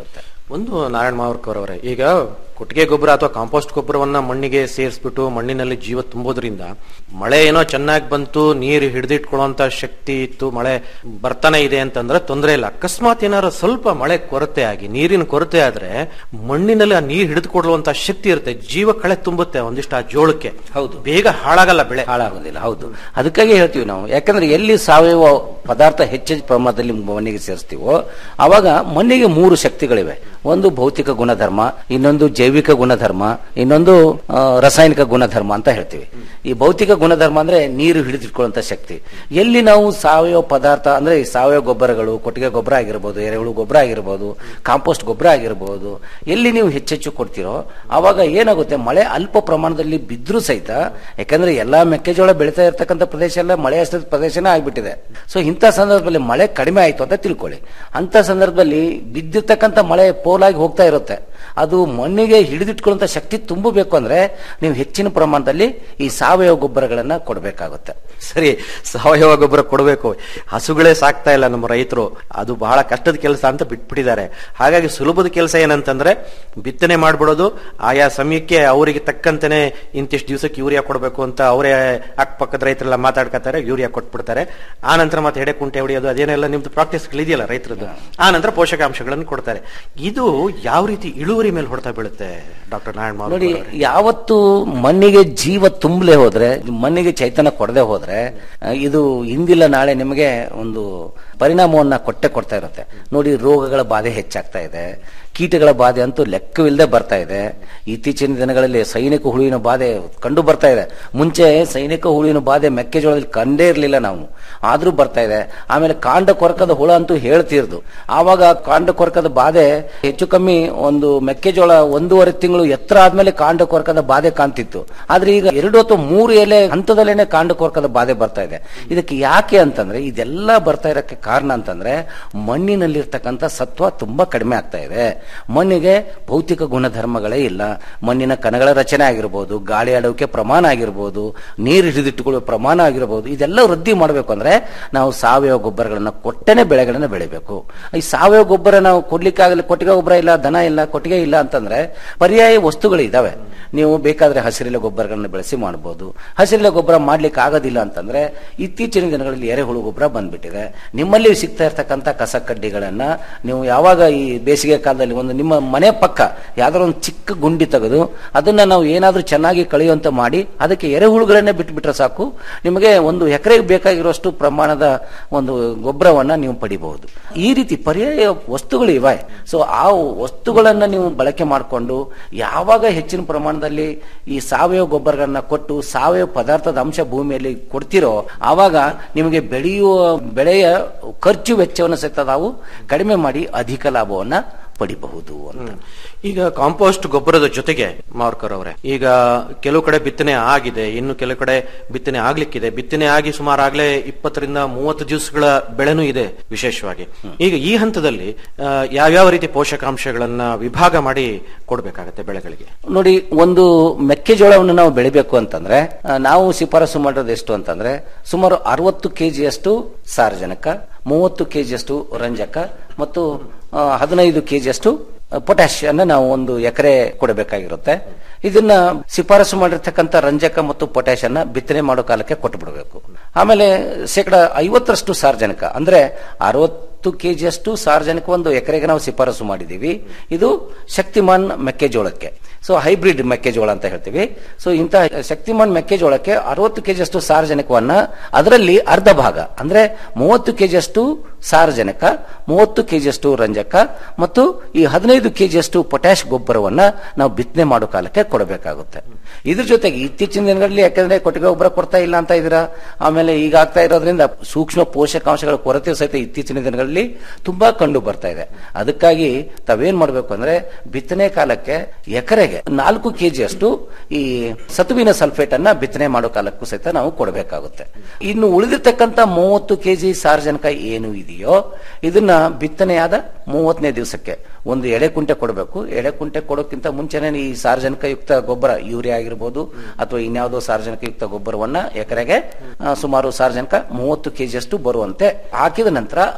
ಒಂದು ನಾರಾಯಣ ಮಾವರ್ಕರ್ ಅವರೇ ಈಗ ಕೊಟ್ಟಿಗೆ ಗೊಬ್ಬರ ಅಥವಾ ಕಾಂಪೋಸ್ಟ್ ಗೊಬ್ಬರವನ್ನ ಮಣ್ಣಿಗೆ ಸೇರಿಸ್ಬಿಟ್ಟು ಮಣ್ಣಿನಲ್ಲಿ ಜೀವ ತುಂಬೋದ್ರಿಂದ ಮಳೆ ಏನೋ ಚೆನ್ನಾಗಿ ಬಂತು ನೀರು ಹಿಡಿದಿಟ್ಕೊಳ್ಳುವಂತ ಶಕ್ತಿ ಇತ್ತು ಮಳೆ ಬರ್ತಾನೆ ಇದೆ ಅಂತಂದ್ರೆ ತೊಂದರೆ ಇಲ್ಲ ಅಕಸ್ಮಾತ್ ಏನಾದ್ರು ಸ್ವಲ್ಪ ಮಳೆ ಕೊರತೆ ಆಗಿ ನೀರಿನ ಕೊರತೆ ಆದ್ರೆ ಮಣ್ಣಿನಲ್ಲಿ ಆ ನೀರು ಹಿಡಿದುಕೊಳ್ಳುವಂತ ಶಕ್ತಿ ಇರುತ್ತೆ ಜೀವ ಕಳೆ ತುಂಬುತ್ತೆ ಒಂದಿಷ್ಟು ಆ ಜೋಳಕ್ಕೆ ಹೌದು. ಬೇಗ ಹಾಳಾಗಲ್ಲ ಬೆಳೆ ಹಾಳಾಗೋದಿಲ್ಲ ಹೌದು ಅದಕ್ಕಾಗಿ ಹೇಳ್ತೀವಿ ನಾವು ಯಾಕಂದ್ರೆ ಎಲ್ಲಿ ಸಾವಯವ ಪದಾರ್ಥ ಹೆಚ್ಚಿನ ಪ್ರಮಾಣದಲ್ಲಿ ಮಣ್ಣಿಗೆ ಸೇರಿಸ್ತೀವೋ ಅವಾಗ ಮಣ್ಣಿಗೆ ಮೂರು ಶಕ್ತಿಗಳಿವೆ ಒಂದು ಭೌತಿಕ ಗುಣಧರ್ಮ ಇನ್ನೊಂದು ಜೈವಿಕ ಗುಣಧರ್ಮ ಇನ್ನೊಂದು ಆ, ರಾಸಾಯನಿಕ ಗುಣಧರ್ಮ ಅಂತ ಹೇಳ್ತೀವಿ ಈ ಭೌತಿಕ ಗುಣಧರ್ಮ ಅಂದ್ರೆ ನೀರು ಹಿಡಿದಿಟ್ಕೊಳ್ಳುವಂತ ಶಕ್ತಿ ಎಲ್ಲಿ ನಾವು ಸಾವಯವ ಪದಾರ್ಥ ಅಂದ್ರೆ ಈ ಸಾವಯವ ಗೊಬ್ಬರಗಳು ಕೊಟ್ಟಿಗೆ ಗೊಬ್ಬರ ಆಗಿರ್ಬೋದು ಎರೆಹುಳು ಗೊಬ್ಬರ ಆಗಿರ್ಬೋದು ಕಾಂಪೋಸ್ಟ್ ಗೊಬ್ಬರ ಆಗಿರ್ಬೋದು ಎಲ್ಲಿ ನೀವು ಹೆಚ್ಚೆಚ್ಚು ಕೊಡ್ತೀರೋ ಅವಾಗ ಏನಾಗುತ್ತೆ ಮಳೆ ಅಲ್ಪ ಪ್ರಮಾಣದಲ್ಲಿ ಬಿದ್ದರೂ ಸಹಿತ ಯಾಕಂದ್ರೆ ಎಲ್ಲಾ ಮೆಕ್ಕೆಜೋಳ ಬೆಳೀತಾ ಇರ್ತಕ್ಕಂಥ ಪ್ರದೇಶ ಎಲ್ಲ ಮಳೆ ಹಸಿದ ಪ್ರದೇಶನೇ ಆಗ್ಬಿಟ್ಟಿದೆ ಸೊ ಇಂಥ ಸಂದರ್ಭದಲ್ಲಿ ಮಳೆ ಕಡಿಮೆ ಆಯ್ತು ಅಂತ ತಿಳ್ಕೊಳ್ಳಿ ಅಂತ ಸಂದರ್ಭದಲ್ಲಿ ಬಿದ್ದಿರ್ತಕ್ಕಂಥ ಮಳೆ ಪೋಲಾಗಿ ಹೋಗ್ತಾ ಇರುತ್ತೆ ಅದು ಮಣ್ಣಿಗೆ ಹಿಡಿದಿಟ್ಕೊಳ್ಳುವಂತ ಶಕ್ತಿ ತುಂಬಬೇಕು ಅಂದ್ರೆ ನೀವು ಹೆಚ್ಚಿನ ಪ್ರಮಾಣದಲ್ಲಿ ಈ ಸಾವಯವ ಗೊಬ್ಬರಗಳನ್ನ ಕೊಡಬೇಕಾಗುತ್ತೆ ಸರಿ ಸಾವಯವ ಗೊಬ್ಬರ ಕೊಡಬೇಕು ಹಸುಗಳೇ ಸಾಕ್ತಾ ಇಲ್ಲ ನಮ್ಮ ರೈತರು ಅದು ಬಹಳ ಕಷ್ಟದ ಕೆಲಸ ಅಂತ ಬಿಟ್ಬಿಟ್ಟಿದ್ದಾರೆ ಹಾಗಾಗಿ ಸುಲಭದ ಕೆಲಸ ಏನಂತಂದ್ರೆ ಬಿತ್ತನೆ ಮಾಡ್ಬಿಡೋದು ಆಯಾ ಸಮಯಕ್ಕೆ ಅವರಿಗೆ ತಕ್ಕಂತೆನೆ ಇಂತಿಷ್ಟು ದಿವಸಕ್ಕೆ ಯೂರಿಯಾ ಕೊಡಬೇಕು ಅಂತ ಅವರೇ ಅಕ್ಕಪಕ್ಕದ ರೈತರೆಲ್ಲ ಮಾತಾಡ್ಕೊತಾರೆ ಯೂರಿಯಾ ಕೊಟ್ಬಿಡ್ತಾರೆ ಆ ನಂತರ ಮತ್ತೆ ಎಡೆ ಕುಂಟೆ ಹೊಡೆಯೋದು ಅದೇನೆಲ್ಲ ನಿಮ್ದು ಪ್ರಾಕ್ಟೀಸ್ ಇದೆಯಲ್ಲ ರೈತರದ್ದು ಆ ನಂತರ ಪೋಷಕಾಂಶಗಳನ್ನು ಕೊಡ್ತಾರೆ ಇದು ಯಾವ ರೀತಿ ಇಳುವರಿ ಮೇಲೆ ಹೊಡ್ತಾ ಬೀಳುತ್ತೆ ಡಾಕ್ಟರ್ ನಾರಾಯಣ ಮಾವು ನೋಡಿ ಯಾವತ್ತು ಮಣ್ಣಿಗೆ ಜೀವ ತುಂಬಲೇ ಹೋದ್ರೆ ಮಣ್ಣಿಗೆ ಚೈತನ್ಯ ಕೊಡದೆ ಹೋದ್ರೆ ಆ, ಇದು ಇಂದಿಲ್ಲ ನಾಳೆ ನಿಮಗೆ ಒಂದು ಪರಿಣಾಮವನ್ನ ಕೊಟ್ಟೆ ಕೊಡ್ತಾ ಇರುತ್ತೆ ನೋಡಿ ರೋಗಗಳ ಬಾಧೆ ಹೆಚ್ಚಾಗ್ತಾ ಇದೆ ಕೀಟಗಳ ಬಾಧೆ ಅಂತೂ ಲೆಕ್ಕವಿಲ್ಲದೆ ಬರ್ತಾ ಇದೆ ಇತ್ತೀಚಿನ ದಿನಗಳಲ್ಲಿ ಸೈನಿಕ ಹುಳುವಿನ ಬಾಧೆ ಕಂಡು ಬರ್ತಾ ಇದೆ ಮುಂಚೆ ಸೈನಿಕ ಹುಳುವಿನ ಬಾಧೆ ಮೆಕ್ಕೆಜೋಳದಲ್ಲಿ ಕಂಡೇ ಇರಲಿಲ್ಲ ನಾವು ಆದ್ರೂ ಬರ್ತಾ ಇದೆ ಆಮೇಲೆ ಕಾಂಡ ಕೊರಕದ ಹುಳ ಅಂತೂ ಹೇಳ್ತಿರ್ದು ಆವಾಗ ಕಾಂಡ ಕೊರಕದ ಬಾಧೆ ಹೆಚ್ಚು ಕಮ್ಮಿ ಒಂದು ಮೆಕ್ಕೆಜೋಳ ಒಂದೂವರೆ ತಿಂಗಳು ಎತ್ತರ ಆದ್ಮೇಲೆ ಕಾಂಡ ಕೊರಕದ ಬಾಧೆ ಕಾಣ್ತಿತ್ತು ಆದ್ರೆ ಈಗ ಎರಡು ಅಥವಾ ಮೂರು ಎಲೆ ಹಂತದಲ್ಲೇನೆ ಕಾಂಡ ಕೊರಕದ ಬಾಧೆ ಬರ್ತಾ ಇದೆ ಇದಕ್ಕೆ ಯಾಕೆ ಅಂತಂದ್ರೆ ಇದೆಲ್ಲ ಬರ್ತಾ ಇರಕ್ಕೆ ಕಾರಣ ಅಂತಂದ್ರೆ ಮಣ್ಣಿನಲ್ಲಿರ್ತಕ್ಕಂಥ ಸತ್ವ ತುಂಬಾ ಕಡಿಮೆ ಆಗ್ತಾ ಇದೆ ಮಣ್ಣಿಗೆ ಭೌತಿಕ ಗುಣಧರ್ಮಗಳೇ ಇಲ್ಲ ಮಣ್ಣಿನ ಕಣಗಳ ರಚನೆ ಆಗಿರ್ಬೋದು ಗಾಳಿ ಆಡೋಕೆ ಪ್ರಮಾಣ ಆಗಿರ್ಬೋದು ನೀರು ಹಿಡಿದಿಟ್ಟುಕೊಳ್ಳುವ ಪ್ರಮಾಣ ಆಗಿರ್ಬೋದು ಇದೆಲ್ಲ ವೃದ್ಧಿ ಮಾಡಬೇಕು ಅಂದ್ರೆ ನಾವು ಸಾವಯವ ಗೊಬ್ಬರಗಳನ್ನ ಕೊಟ್ಟನೆ ಬೆಳೆಗಳನ್ನ ಬೆಳಿಬೇಕು ಈ ಸಾವಯವ ಗೊಬ್ಬರ ನಾವು ಕೊಡ್ಲಿಕ್ಕಾಗಲಿ ಕೊಟ್ಟಿಗೆ ಗೊಬ್ಬರ ಇಲ್ಲ ದನ ಇಲ್ಲ ಕೊಟ್ಟಿಗೆ ಇಲ್ಲ ಅಂತಂದ್ರೆ ಪರ್ಯಾಯ ವಸ್ತುಗಳು ಇದಾವೆ ನೀವು ಬೇಕಾದ್ರೆ ಹಸಿರೆಲೆ ಗೊಬ್ಬರಗಳನ್ನ ಬೆಳೆಸಿ ಮಾಡಬಹುದು ಹಸಿರೆಲೆ ಗೊಬ್ಬರ ಮಾಡ್ಲಿಕ್ಕೆ ಆಗೋದಿಲ್ಲ ಅಂತಂದ್ರೆ ಇತ್ತೀಚಿನ ದಿನಗಳಲ್ಲಿ ಎರೆಹುಳು ಗೊಬ್ಬರ ಬಂದ್ಬಿಟ್ಟಿದೆ ನಿಮ್ಮಲ್ಲಿ ಸಿಗ್ತಾ ಇರ್ತಕ್ಕಂಥ ಕಸ ಕಡ್ಡಿಗಳನ್ನ ನೀವು ಯಾವಾಗ ಈ ಬೇಸಿಗೆ ಕಾಲದಲ್ಲಿ ಒಂದು ನಿಮ್ಮ ಮನೆ ಪಕ್ಕ ಯಾವ್ದಾದ್ರು ಒಂದು ಚಿಕ್ಕ ಗುಂಡಿ ತೆಗೆದು ಅದನ್ನ ನಾವು ಏನಾದ್ರೂ ಚೆನ್ನಾಗಿ ಕಳೆಯುವಂತ ಮಾಡಿ ಅದಕ್ಕೆ ಎರೆಹುಳುಗಳನ್ನೇ ಬಿಟ್ಬಿಟ್ರೆ ಸಾಕು ನಿಮಗೆ ಒಂದು ಎಕರೆಗೆ ಬೇಕಾಗಿರುವಷ್ಟು ಪ್ರಮಾಣದ ಒಂದು ಗೊಬ್ಬರವನ್ನ ನೀವು ಪಡಿಬಹುದು ಈ ರೀತಿ ಪರ್ಯಾಯ ವಸ್ತುಗಳು ಇವೆ ಸೊ ಆ ವಸ್ತುಗಳನ್ನ ನೀವು ಬಳಕೆ ಮಾಡಿಕೊಂಡು ಯಾವಾಗ ಹೆಚ್ಚಿನ ಪ್ರಮಾಣದಲ್ಲಿ ಈ ಸಾವಯವ ಗೊಬ್ಬರಗಳನ್ನ ಕೊಟ್ಟು ಸಾವಯವ ಪದಾರ್ಥದ ಅಂಶ ಭೂಮಿಯಲ್ಲಿ ಕೊಡ್ತಿರೋ ಆವಾಗ ನಿಮಗೆ ಬೆಳೆಯುವ ಬೆಳೆಯ ಖರ್ಚು ವೆಚ್ಚವನ್ನು ಸಹಿತ ನಾವು ಕಡಿಮೆ ಮಾಡಿ ಅಧಿಕ ಲಾಭವನ್ನ ಪಡಿಬಹುದು ಅಂತ ಈಗ ಕಾಂಪೋಸ್ಟ್ ಗೊಬ್ಬರದ ಜೊತೆಗೆ ಮಾರ್ಕರ್ ಅವರೇ ಈಗ ಕೆಲವು ಕಡೆ ಬಿತ್ತನೆ ಆಗಿದೆ ಇನ್ನು ಕೆಲವು ಕಡೆ ಬಿತ್ತನೆ ಆಗ್ಲಿಕ್ಕಿದೆ ಬಿತ್ತನೆ ಆಗಿ ಸುಮಾರು ಆಗ್ಲೇ ಇಪ್ಪತ್ತರಿಂದ ಮೂವತ್ತು ದಿವಸಗಳ ಬೆಳೆನೂ ಇದೆ ವಿಶೇಷವಾಗಿ ಈಗ ಈ ಹಂತದಲ್ಲಿ ಆ, ಯಾವ್ಯಾವ ರೀತಿ ಪೋಷಕಾಂಶಗಳನ್ನ ವಿಭಾಗ ಮಾಡಿ ಕೊಡ್ಬೇಕಾಗತ್ತೆ ಬೆಳೆಗಳಿಗೆ ನೋಡಿ ಒಂದು ಮೆಕ್ಕೆಜೋಳವನ್ನು ನಾವು ಬೆಳಿಬೇಕು ಅಂತಂದ್ರೆ ಆ, ನಾವು ಶಿಫಾರಸು ಮಾಡೋದು ಎಷ್ಟು ಅಂತಂದ್ರೆ ಸುಮಾರು ಅರವತ್ತು ಕೆಜಿಯಷ್ಟು ಸಾರಜನಕ ಮೂವತ್ತು ಕೆಜಿಯಷ್ಟು ರಂಜಕ ಮತ್ತು ಆ, ಹದಿನೈದು ಕೆಜಿಯಷ್ಟು ಪೊಟ್ಯಾಶ್ ಅನ್ನ ನಾವು ಒಂದು ಎಕರೆ ಕೊಡಬೇಕಾಗಿರುತ್ತೆ ಇದನ್ನ ಶಿಫಾರಸು ಮಾಡಿರ್ತಕ್ಕಂಥ ರಂಜಕ ಮತ್ತು ಪೊಟ್ಯಾಶ್ ಅನ್ನ ಬಿತ್ತನೆ ಮಾಡೋ ಕಾಲಕ್ಕೆ ಕೊಟ್ಟು ಬಿಡಬೇಕು ಆಮೇಲೆ ಶೇಕಡ ಐವತ್ತರಷ್ಟು ಸಾರ್ವಜನಿಕ ಅಂದ್ರೆ ಅರವತ್ತು ಕೆಜಿಯಷ್ಟು ಸಾರ್ವಜನಿಕ ಒಂದು ಎಕರೆಗೆ ನಾವು ಶಿಫಾರಸು ಮಾಡಿದೀವಿ ಇದು ಶಕ್ತಿಮಾನ್ ಮೆಕ್ಕೆಜೋಳಕ್ಕೆ ಸೊ ಹೈಬ್ರಿಡ್ ಮೆಕ್ಕೆಜೋಳ ಅಂತ ಹೇಳ್ತೀವಿ ಸೊ ಇಂತಹ ಶಕ್ತಿಮಾನ್ ಮೆಕ್ಕೆಜೋಳಕ್ಕೆ ಅರವತ್ತು ಕೆಜಿಯಷ್ಟು ಸಾರ್ವಜನಿಕವನ್ನ ಅದರಲ್ಲಿ ಅರ್ಧ ಭಾಗ ಅಂದ್ರೆ ಮೂವತ್ತು ಕೆಜಿಯಷ್ಟು ಸಾರಜನಕ ಮೂವತ್ತು ಕೆಜಿಯಷ್ಟು ರಂಜಕ ಮತ್ತು ಈ ಹದಿನೈದು ಕೆಜಿಯಷ್ಟು ಪೊಟ್ಯಾಶ್ ಗೊಬ್ಬರವನ್ನ ನಾವು ಬಿತ್ತನೆ ಮಾಡೋ ಕಾಲಕ್ಕೆ ಕೊಡಬೇಕಾಗುತ್ತೆ ಇದ್ರ ಜೊತೆಗೆ ಇತ್ತೀಚಿನ ದಿನಗಳಲ್ಲಿ ಯಾಕಂದ್ರೆ ಕೊಟ್ಟಿಗೆ ಗೊಬ್ಬರ ಕೊಡ್ತಾ ಇಲ್ಲ ಅಂತ ಇದ್ದೀರಾ ಆಮೇಲೆ ಈಗ ಆಗ್ತಾ ಇರೋದ್ರಿಂದ ಸೂಕ್ಷ್ಮ ಪೋಷಕಾಂಶಗಳ ಕೊರತೆ ಸಹಿತ ಇತ್ತೀಚಿನ ದಿನಗಳಲ್ಲಿ ತುಂಬಾ ಕಂಡು ಬರ್ತಾ ಇದೆ ಅದಕ್ಕಾಗಿ ತಾವೇನ್ ಮಾಡ್ಬೇಕು ಅಂದ್ರೆ ಬಿತ್ತನೆ ಕಾಲಕ್ಕೆ ಎಕರೆಗೆ ನಾಲ್ಕು ಕೆಜಿಯಷ್ಟು ಈ ಸತುವಿನ ಸಲ್ಫೇಟ್ ಅನ್ನ ಬಿತ್ತನೆ ಮಾಡೋ ಕಾಲಕ್ಕೂ ಸಹಿತ ನಾವು ಕೊಡಬೇಕಾಗುತ್ತೆ ಇನ್ನು ಉಳಿದಿರ್ತಕ್ಕಂಥ ಮೂವತ್ತು ಕೆಜಿ ಸಾರ್ವಜನಿಕ ಏನು ಇದೆಯೋ ಇದನ್ನ ಬಿತ್ತನೆಯಾದ ಮೂವತ್ತನೇ ದಿವಸಕ್ಕೆ ಒಂದು ಎಡೆ ಕುಂಟೆ ಕೊಡಬೇಕು ಎಡೆ ಕುಂಟೆ ಕೊಡೋಕ್ಕಿಂತ ಮುಂಚೆನೆ ಈ ಸಾರ್ವಜನಿಕ ಯುಕ್ತ ಗೊಬ್ಬರ ಯೂರಿಯಾ ಆಗಿರ್ಬೋದು ಅಥವಾ ಇನ್ಯಾವುದೋ ಸಾರ್ವಜನಿಕ ಯುಕ್ತ ಗೊಬ್ಬರವನ್ನ ಎಕರೆಗೆ ಆ, ಸುಮಾರು ಸಾರ್ವಜನಿಕ ಮೂವತ್ತು ಕೆಜಿಯಷ್ಟು ಬರುವಂತೆ ಹಾಕಿದ ನಂತರ ಅದನ್ನ ಎಡೆ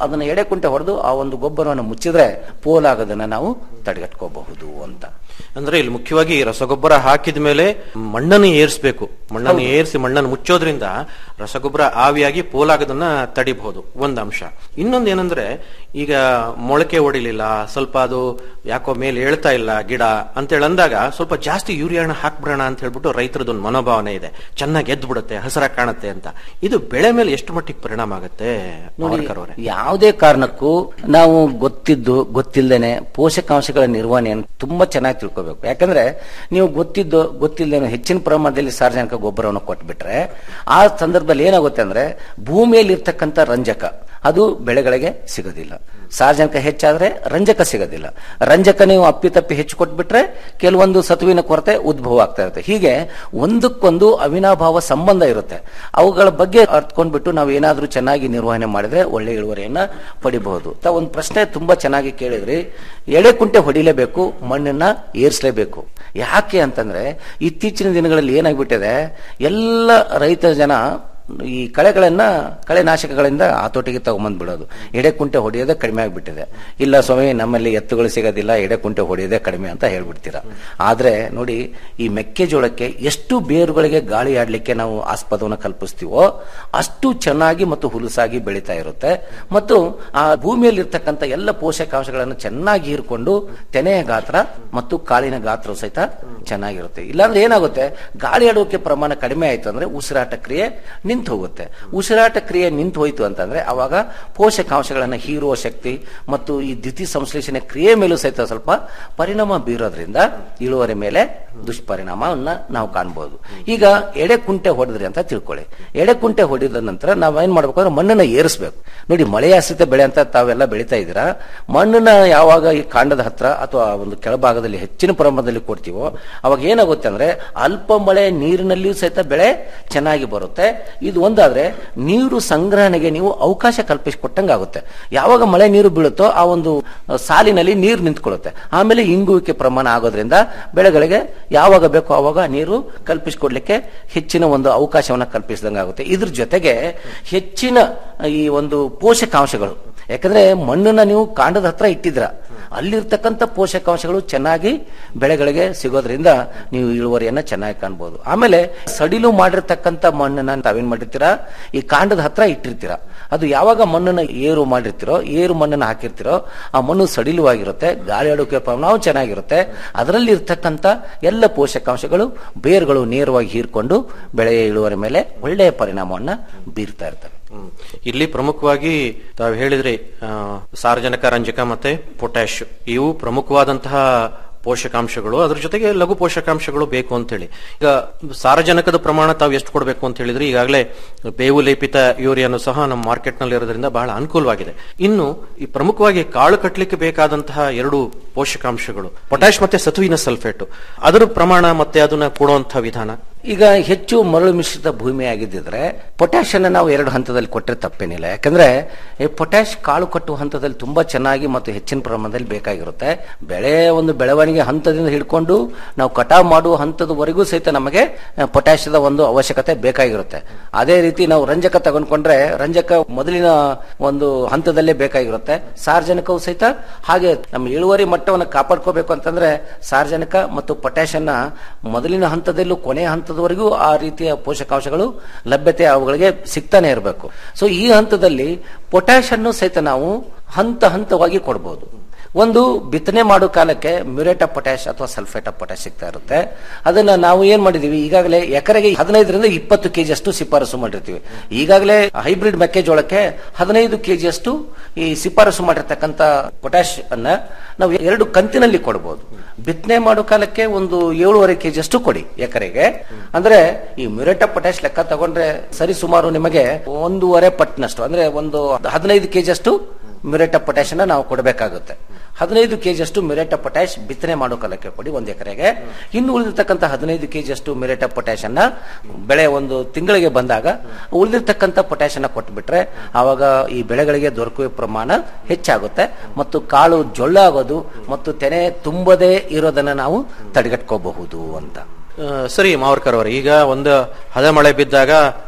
ಎಡೆಕುಂಟೆ ಹೊಡೆದು ಆ ಒಂದು ಗೊಬ್ಬರವನ್ನು ಮುಚ್ಚಿದ್ರೆ ಪೋಲಾಗೋದನ್ನ ನಾವು ತಡೆಗಟ್ಕೋಬಹುದು ಅಂತ ಅಂದ್ರೆ ಇಲ್ಲಿ ಮುಖ್ಯವಾಗಿ ರಸಗೊಬ್ಬರ ಹಾಕಿದ ಮೇಲೆ ಮಣ್ಣನ್ನು ಏರಿಸಬೇಕು ಮಣ್ಣನ್ನು ಏರಿಸಿ ಮಣ್ಣನ್ನು ಮುಚ್ಚೋದ್ರಿಂದ ರಸಗೊಬ್ಬರ ಆವಿಯಾಗಿ ಪೋಲಾಗದನ್ನ ತಡಿಬಹುದು ಒಂದ್ ಅಂಶ ಇನ್ನೊಂದು ಏನಂದ್ರೆ ಈಗ ಮೊಳಕೆ ಹೊಡಿಲಿಲ್ಲ ಸ್ವಲ್ಪ ಅದು ಯಾಕೋ ಮೇಲೆ ಹೇಳ್ತಾ ಇಲ್ಲ ಗಿಡ ಅಂತೇಳಿ ಅಂದಾಗ ಸ್ವಲ್ಪ ಜಾಸ್ತಿ ಯೂರಿಯಾನ ಹಾಕ್ಬಿಡೋಣ ಅಂತ ಹೇಳ್ಬಿಟ್ಟು ರೈತರದೊಂದು ಮನೋಭಾವನೆ ಇದೆ ಚೆನ್ನಾಗಿ ಎದ್ದು ಬಿಡುತ್ತೆ ಹಸರಾಗಿ ಕಾಣುತ್ತೆ ಅಂತ ಇದು ಬೆಳೆ ಮೇಲೆ ಎಷ್ಟು ಮಟ್ಟಿಗೆ ಪರಿಣಾಮ ಆಗುತ್ತೆ ಮಾವರ್ಕರ್ ಅವರೇ ಯಾವುದೇ ಕಾರಣಕ್ಕೂ ನಾವು ಗೊತ್ತಿದ್ದು ಗೊತ್ತಿಲ್ಲದೇನೆ ಪೋಷಕಾಂಶಗಳ ನಿರ್ವಹಣೆಯನ್ನು ತುಂಬಾ ಚೆನ್ನಾಗಿ ತಿಳ್ಕೋಬೇಕು ಯಾಕಂದ್ರೆ ನೀವು ಗೊತ್ತಿದ್ದು ಗೊತ್ತಿಲ್ಲದೇನೆ ಹೆಚ್ಚಿನ ಪ್ರಮಾಣದಲ್ಲಿ ಸಾರ್ವಜನಿಕ ಗೊಬ್ಬರವನ್ನು ಕೊಟ್ಬಿಟ್ರೆ ಆ ಸಂದರ್ಭದಲ್ಲಿ ಏನಾಗುತ್ತೆ ಅಂದ್ರೆ ಭೂಮಿಯಲ್ಲಿ ಇರ್ತಕ್ಕಂಥ ರಂಜಕ ಅದು ಬೆಳೆಗಳಿಗೆ ಸಿಗೋದಿಲ್ಲ ಸಾರ್ವಜನಿಕ ಹೆಚ್ಚಾದ್ರೆ ರಂಜಕ ಸಿಗೋದಿಲ್ಲ ರಂಜಕ ನೀವು ಅಪ್ಪಿತಪ್ಪಿ ಹೆಚ್ಚು ಕೊಟ್ಬಿಟ್ರೆ ಕೆಲವೊಂದು ಸತುವಿನ ಕೊರತೆ ಉದ್ಭವ ಆಗ್ತಾ ಇರುತ್ತೆ ಹೀಗೆ ಒಂದಕ್ಕೊಂದು ಅವಿನಾಭಾವ ಸಂಬಂಧ ಇರುತ್ತೆ ಅವುಗಳ ಬಗ್ಗೆ ಅರ್ಥಕೊಂಡ್ಬಿಟ್ಟು ನಾವು ಏನಾದ್ರೂ ಚೆನ್ನಾಗಿ ನಿರ್ವಹಣೆ ಮಾಡಿದ್ರೆ ಒಳ್ಳೆ ಇಳುವರಿಯನ್ನ ಪಡಿಬಹುದು ತ ಒಂದು ಪ್ರಶ್ನೆ ತುಂಬಾ ಚೆನ್ನಾಗಿ ಕೇಳಿದ್ರಿ ಎಡೆ ಕುಂಟೆ ಹೊಡಿಲೇಬೇಕು ಮಣ್ಣನ್ನ ಏರಿಸಲೇಬೇಕು ಯಾಕೆ ಅಂತಂದ್ರೆ ಇತ್ತೀಚಿನ ದಿನಗಳಲ್ಲಿ ಏನಾಗ್ಬಿಟ್ಟಿದೆ ಎಲ್ಲ ರೈತ ಜನ ಈ ಕಳೆಗಳನ್ನ ಕಳೆ ನಾಶಕಗಳಿಂದ ಹತೋಟಿಗೆ ತಗೊಂಬಂದ್ ಬಿಡೋದು ಎಡೆ ಕುಂಟೆ ಹೊಡೆಯೋದೇ ಕಡಿಮೆ ಆಗ್ಬಿಟ್ಟಿದೆ ಇಲ್ಲ ಸ್ವಾಮಿ ನಮ್ಮಲ್ಲಿ ಎತ್ತುಗಳು ಸಿಗೋದಿಲ್ಲ ಎಡೆ ಕುಂಟೆ ಹೊಡೆಯೋದೇ ಕಡಿಮೆ ಅಂತ ಹೇಳ್ಬಿಡ್ತೀರಾ ಆದ್ರೆ ನೋಡಿ ಈ ಮೆಕ್ಕೆಜೋಳಕ್ಕೆ ಎಷ್ಟು ಬೇರುಗಳಿಗೆ ಗಾಳಿ ಆಡ್ಲಿಕ್ಕೆ ನಾವು ಆಸ್ಪದವನ್ನು ಕಲ್ಪಿಸ್ತೀವೋ ಅಷ್ಟು ಚೆನ್ನಾಗಿ ಮತ್ತು ಹುಲುಸಾಗಿ ಬೆಳೀತಾ ಇರುತ್ತೆ ಮತ್ತು ಆ ಭೂಮಿಯಲ್ಲಿ ಇರ್ತಕ್ಕಂಥ ಎಲ್ಲ ಪೋಷಕಾಂಶಗಳನ್ನು ಚೆನ್ನಾಗಿ ಹೀರ್ಕೊಂಡು ತೆನೆಯ ಗಾತ್ರ ಮತ್ತು ಕಾಳಿನ ಗಾತ್ರ ಸಹಿತ ಚೆನ್ನಾಗಿರುತ್ತೆ ಇಲ್ಲಾಂದ್ರೆ ಏನಾಗುತ್ತೆ ಗಾಳಿ ಆಡೋಕೆ ಪ್ರಮಾಣ ಕಡಿಮೆ ಆಯ್ತು ಅಂದ್ರೆ ಉಸಿರಾಟ ಕ್ರಿಯೆ ನಿಂತು ಹೋಗುತ್ತೆ ಉಸಿರಾಟ ಕ್ರಿಯೆ ನಿಂತು ಹೋಯ್ತು ಅಂತಂದ್ರೆ ಅವಾಗ ಪೋಷಕಾಂಶಗಳನ್ನು ಹೀರುವ ಶಕ್ತಿ ಮತ್ತು ಈ ದ್ಯುತಿ ಸಂಶ್ಲೇಷಣೆ ಕ್ರಿಯೆ ಮೇಲೂ ಸಹಿತ ಸ್ವಲ್ಪ ಪರಿಣಾಮ ಬೀರೋದ್ರಿಂದ ಇಳುವರಿ ಮೇಲೆ ದುಷ್ಪರಿಣಾಮವನ್ನ ನಾವು ಕಾಣಬಹುದು ಈಗ ಎಡೆ ಕುಂಟೆ ಹೊಡೆದ್ರಿ ಅಂತ ತಿಳ್ಕೊಳ್ಳಿ ಎಡೆ ಕುಂಟೆ ಹೊಡೆದ ನಂತರ ನಾವೇನ್ ಮಾಡ್ಬೇಕು ಅಂದ್ರೆ ಮಣ್ಣನ್ನ ಏರಿಸಬೇಕು ನೋಡಿ ಮಳೆ ಆಶ್ರಿತ ಬೆಳೆ ಅಂತ ತಾವೆಲ್ಲ ಬೆಳಿತಾ ಇದ್ದೀರಾ ಮಣ್ಣನ್ನ ಯಾವಾಗ ಈ ಕಾಂಡದ ಹತ್ರ ಅಥವಾ ಒಂದು ಕೆಳಭಾಗದಲ್ಲಿ ಹೆಚ್ಚಿನ ಪ್ರಮಾಣದಲ್ಲಿ ಕೊಡ್ತೀವೋ ಅವಾಗ ಏನಾಗುತ್ತೆ ಅಂದ್ರೆ ಅಲ್ಪ ಮಳೆ ನೀರಿನಲ್ಲಿಯೂ ಸಹಿತ ಬೆಳೆ ಚೆನ್ನಾಗಿ ಬರುತ್ತೆ ಇದು ಒಂದಾದ್ರೆ ನೀರು ಸಂಗ್ರಹಣೆಗೆ ನೀವು ಅವಕಾಶ ಕಲ್ಪಿಸಿಕೊಟ್ಟಂಗಾಗುತ್ತೆ ಯಾವಾಗ ಮಳೆ ನೀರು ಬೀಳುತ್ತೋ ಆ ಒಂದು ಸಾಲಿನಲ್ಲಿ ನೀರು ನಿಂತ್ಕೊಳ್ಳುತ್ತೆ ಆಮೇಲೆ ಇಂಗುವಿಕೆ ಪ್ರಮಾಣ ಆಗೋದ್ರಿಂದ ಬೆಳೆಗಳಿಗೆ ಯಾವಾಗ ಬೇಕೋ ಆವಾಗ ನೀರು ಕಲ್ಪಿಸಿಕೊಡ್ಲಿಕ್ಕೆ ಹೆಚ್ಚಿನ ಒಂದು ಅವಕಾಶವನ್ನ ಕಲ್ಪಿಸಿದಂಗಾಗುತ್ತೆ ಇದ್ರ ಜೊತೆಗೆ ಹೆಚ್ಚಿನ ಈ ಒಂದು ಪೋಷಕಾಂಶಗಳು ಯಾಕಂದ್ರೆ ಮಣ್ಣನ್ನ ನೀವು ಕಾಂಡದ ಹತ್ರ ಇಟ್ಟಿದ್ರ ಅಲ್ಲಿರ್ತಕ್ಕಂಥ ಪೋಷಕಾಂಶಗಳು ಚೆನ್ನಾಗಿ ಬೆಳೆಗಳಿಗೆ ಸಿಗೋದ್ರಿಂದ ನೀವು ಇಳುವರಿಯನ್ನ ಚೆನ್ನಾಗಿ ಕಾಣ್ಬೋದು ಆಮೇಲೆ ಸಡಿಲು ಮಾಡಿರ್ತಕ್ಕಂಥ ಮಣ್ಣನ್ನ ತಾವೇನ್ ಮಾಡಿರ್ತೀರಾ ಈ ಕಾಂಡದ ಹತ್ರ ಇಟ್ಟಿರ್ತೀರಾ ಅದು ಯಾವಾಗ ಮಣ್ಣನ್ನ ಏರು ಮಾಡಿರ್ತೀರೋ ಏರು ಮಣ್ಣನ್ನ ಹಾಕಿರ್ತೀರೋ ಆ ಮಣ್ಣು ಸಡಿಲವಾಗಿರುತ್ತೆ ಗಾಳಿ ಆಡೋಕೆ ಪ್ರಮಾಣ ಚೆನ್ನಾಗಿರುತ್ತೆ ಅದರಲ್ಲಿ ಇರ್ತಕ್ಕಂಥ ಎಲ್ಲ ಪೋಷಕಾಂಶಗಳು ಬೇರುಗಳು ನೇರವಾಗಿ ಹೀರ್ಕೊಂಡು ಬೆಳೆಯ ಇಳುವರಿ ಮೇಲೆ ಒಳ್ಳೆಯ ಪರಿಣಾಮವನ್ನ ಬೀರ್ತಾ ಇರ್ತವೆ ಹ್ಮ್. ಇಲ್ಲಿ ಪ್ರಮುಖವಾಗಿ ತಾವು ಹೇಳಿದ್ರಿ ಆ, ಸಾರಜನಕ ರಂಜಕ ಮತ್ತೆ ಪೊಟ್ಯಾಶ್ ಇವು ಪ್ರಮುಖವಾದಂತಹ ಪೋಷಕಾಂಶಗಳು ಅದ್ರ ಜೊತೆಗೆ ಲಘು ಪೋಷಕಾಂಶಗಳು ಬೇಕು ಅಂತೇಳಿ ಈಗ ಸಾರಜನಕದ ಪ್ರಮಾಣ ತಾವು ಎಷ್ಟು ಕೊಡಬೇಕು ಅಂತ ಹೇಳಿದ್ರೆ ಈಗಾಗಲೇ ಬೇವು ಲೇಪಿತ ಯೂರಿಯಾನು ಸಹ ನಮ್ಮ ಮಾರ್ಕೆಟ್ ನಲ್ಲಿ ಇರೋದ್ರಿಂದ ಬಹಳ ಅನುಕೂಲವಾಗಿದೆ ಇನ್ನು ಈ ಪ್ರಮುಖವಾಗಿ ಕಾಳು ಕಟ್ಟಲಿಕ್ಕೆ ಬೇಕಾದಂತಹ ಎರಡು ಪೋಷಕಾಂಶಗಳು ಪೊಟ್ಯಾಶ್ ಮತ್ತೆ ಸತುವಿನ ಸಲ್ಫೇಟ್ ಅದರ ಪ್ರಮಾಣ ಮತ್ತೆ ಅದನ್ನ ಕೊಡುವಂತಹ ವಿಧಾನ ಈಗ ಹೆಚ್ಚು ಮರಳು ಮಿಶ್ರಿತ ಭೂಮಿ ಆಗಿದ್ದಿದ್ರೆ ಪೊಟ್ಯಾಶ್ ಅನ್ನ ನಾವು ಎರಡು ಹಂತದಲ್ಲಿ ಕೊಟ್ಟರೆ ತಪ್ಪೇನಿಲ್ಲ ಯಾಕಂದ್ರೆ ಈ ಪೊಟ್ಯಾಶ್ ಕಾಳು ಕಟ್ಟುವ ಹಂತದಲ್ಲಿ ತುಂಬಾ ಚೆನ್ನಾಗಿ ಮತ್ತು ಹೆಚ್ಚಿನ ಪ್ರಮಾಣದಲ್ಲಿ ಬೇಕಾಗಿರುತ್ತೆ ಬೆಳೆ ಒಂದು ಬೆಳವಣಿಗೆ ಹಂತದಿಂದ ಹಿಡ್ಕೊಂಡು ನಾವು ಕಟಾವ್ ಮಾಡುವ ಹಂತದವರೆಗೂ ಸಹಿತ ನಮಗೆ ಪೊಟ್ಯಾಶದ ಒಂದು ಅವಶ್ಯಕತೆ ಬೇಕಾಗಿರುತ್ತೆ ಅದೇ ರೀತಿ ನಾವು ರಂಜಕ ತಗೊಂಡ್ಕೊಂಡ್ರೆ ರಂಜಕ ಮೊದಲಿನ ಒಂದು ಹಂತದಲ್ಲೇ ಬೇಕಾಗಿರುತ್ತೆ ಸಾರ್ವಜನಿಕವು ಸಹಿತ ಹಾಗೆ ನಮ್ಮ ಇಳುವರಿ ಮಟ್ಟವನ್ನು ಕಾಪಾಡ್ಕೋಬೇಕು ಅಂತಂದ್ರೆ ಸಾರ್ವಜನಿಕ ಮತ್ತು ಪೊಟ್ಯಾಶ್ ಅನ್ನ ಮೊದಲಿನ ಹಂತದಲ್ಲೂ ಕೊನೆಯ ಹಂತದವರೆಗೂ ಆ ರೀತಿಯ ಪೋಷಕಾಂಶಗಳು ಲಭ್ಯತೆ ಅವುಗಳಿಗೆ ಸಿಗ್ತಾನೆ ಇರಬೇಕು ಸೊ ಈ ಹಂತದಲ್ಲಿ ಪೊಟ್ಯಾಶ್ ಅನ್ನು ಸಹಿತ ನಾವು ಹಂತ ಹಂತವಾಗಿ ಕೊಡಬಹುದು ಒಂದು ಬಿತ್ತನೆ ಮಾಡೋ ಕಾಲಕ್ಕೆ ಮ್ಯೂರೇಟ್ ಆಫ್ ಪೊಟ್ಯಾಶ್ ಅಥವಾ ಸಲ್ಫೇಟ್ ಆಫ್ ಪೊಟ್ಯಾಶ್ ಸಿಗ್ತಾ ಇರುತ್ತೆ ಅದನ್ನ ನಾವು ಏನ್ ಮಾಡಿದೀವಿ ಈಗಾಗಲೇ ಎಕರೆಗೆ ಹದಿನೈದರಿಂದ ಇಪ್ಪತ್ತು ಕೆಜಿ ಅಷ್ಟು ಶಿಫಾರಸು ಮಾಡಿರ್ತೀವಿ ಈಗಾಗಲೇ ಹೈಬ್ರಿಡ್ ಮೆಕ್ಕೆಜೋಳಕ್ಕೆ ಹದಿನೈದು ಕೆಜಿ ಅಷ್ಟು ಈ ಶಿಫಾರಸು ಮಾಡಿರ್ತಕ್ಕಂಥ ಪೊಟ್ಯಾಶ್ ಅನ್ನ ನಾವು ಎರಡು ಕಂತಿನಲ್ಲಿ ಕೊಡಬಹುದು ಬಿತ್ತನೆ ಮಾಡೋ ಕಾಲಕ್ಕೆ ಒಂದು ಏಳುವರೆ ಕೆಜಿ ಅಷ್ಟು ಕೊಡಿ ಎಕರೆಗೆ ಅಂದ್ರೆ ಈ ಮ್ಯೂರೇಟ್ ಆಫ್ ಪೊಟ್ಯಾಶ್ ಲೆಕ್ಕ ತಗೊಂಡ್ರೆ ಸರಿ ಸುಮಾರು ನಿಮಗೆ ಒಂದೂವರೆ ಪಟ್ನಷ್ಟು ಅಂದ್ರೆ ಒಂದು ಹದಿನೈದು ಕೆಜಿ ಅಷ್ಟು ಮ್ಯೂರೇಟ್ ಆಫ್ ಪೊಟ್ಯಾಶ್ ಅನ್ನ ನಾವು ಕೊಡಬೇಕಾಗುತ್ತೆ ಹದಿನೈದು ಕೆಜಿ ಅಷ್ಟು ಮ್ಯೂರೇಟ್ ಆಫ್ ಪೊಟ್ಯಾಶ್ ಬಿತ್ತನೆ ಮಾಡೋ ಕಾಲಕ್ಕೆ ಕೊಡಿ ಒಂದು ಎಕರೆಗೆ ಇನ್ನು ಉಳಿದಿರ್ತಕ್ಕಂಥ ಹದಿನೈದು ಕೆಜಿ ಅಷ್ಟು ಮ್ಯೂರೇಟ್ ಆಫ್ ಪೊಟ್ಯಾಶ್ ಅನ್ನ ಬೆಳೆ ಒಂದು ತಿಂಗಳಿಗೆ ಬಂದಾಗ ಉಳಿದಿರ್ತಕ್ಕಂಥ ಪೊಟ್ಯಾಶ್ ಅನ್ನ ಕೊಟ್ಬಿಟ್ರೆ ಆವಾಗ ಈ ಬೆಳೆಗಳಿಗೆ ದೊರಕುವ ಪ್ರಮಾಣ ಹೆಚ್ಚಾಗುತ್ತೆ ಮತ್ತು ಕಾಳು ಜೊಳ್ಳಾಗೋದು ಮತ್ತು ತೆನೆ ತುಂಬದೇ ಇರೋದನ್ನ ನಾವು ತಡೆಗಟ್ಕೋಬಹುದು ಅಂತ ಆ, ಸರಿ ಮಾವರ್ಕರ್ ಅವರು ಈಗ ಒಂದು ಹದ ಮಳೆ ಬಿದ್ದಾಗ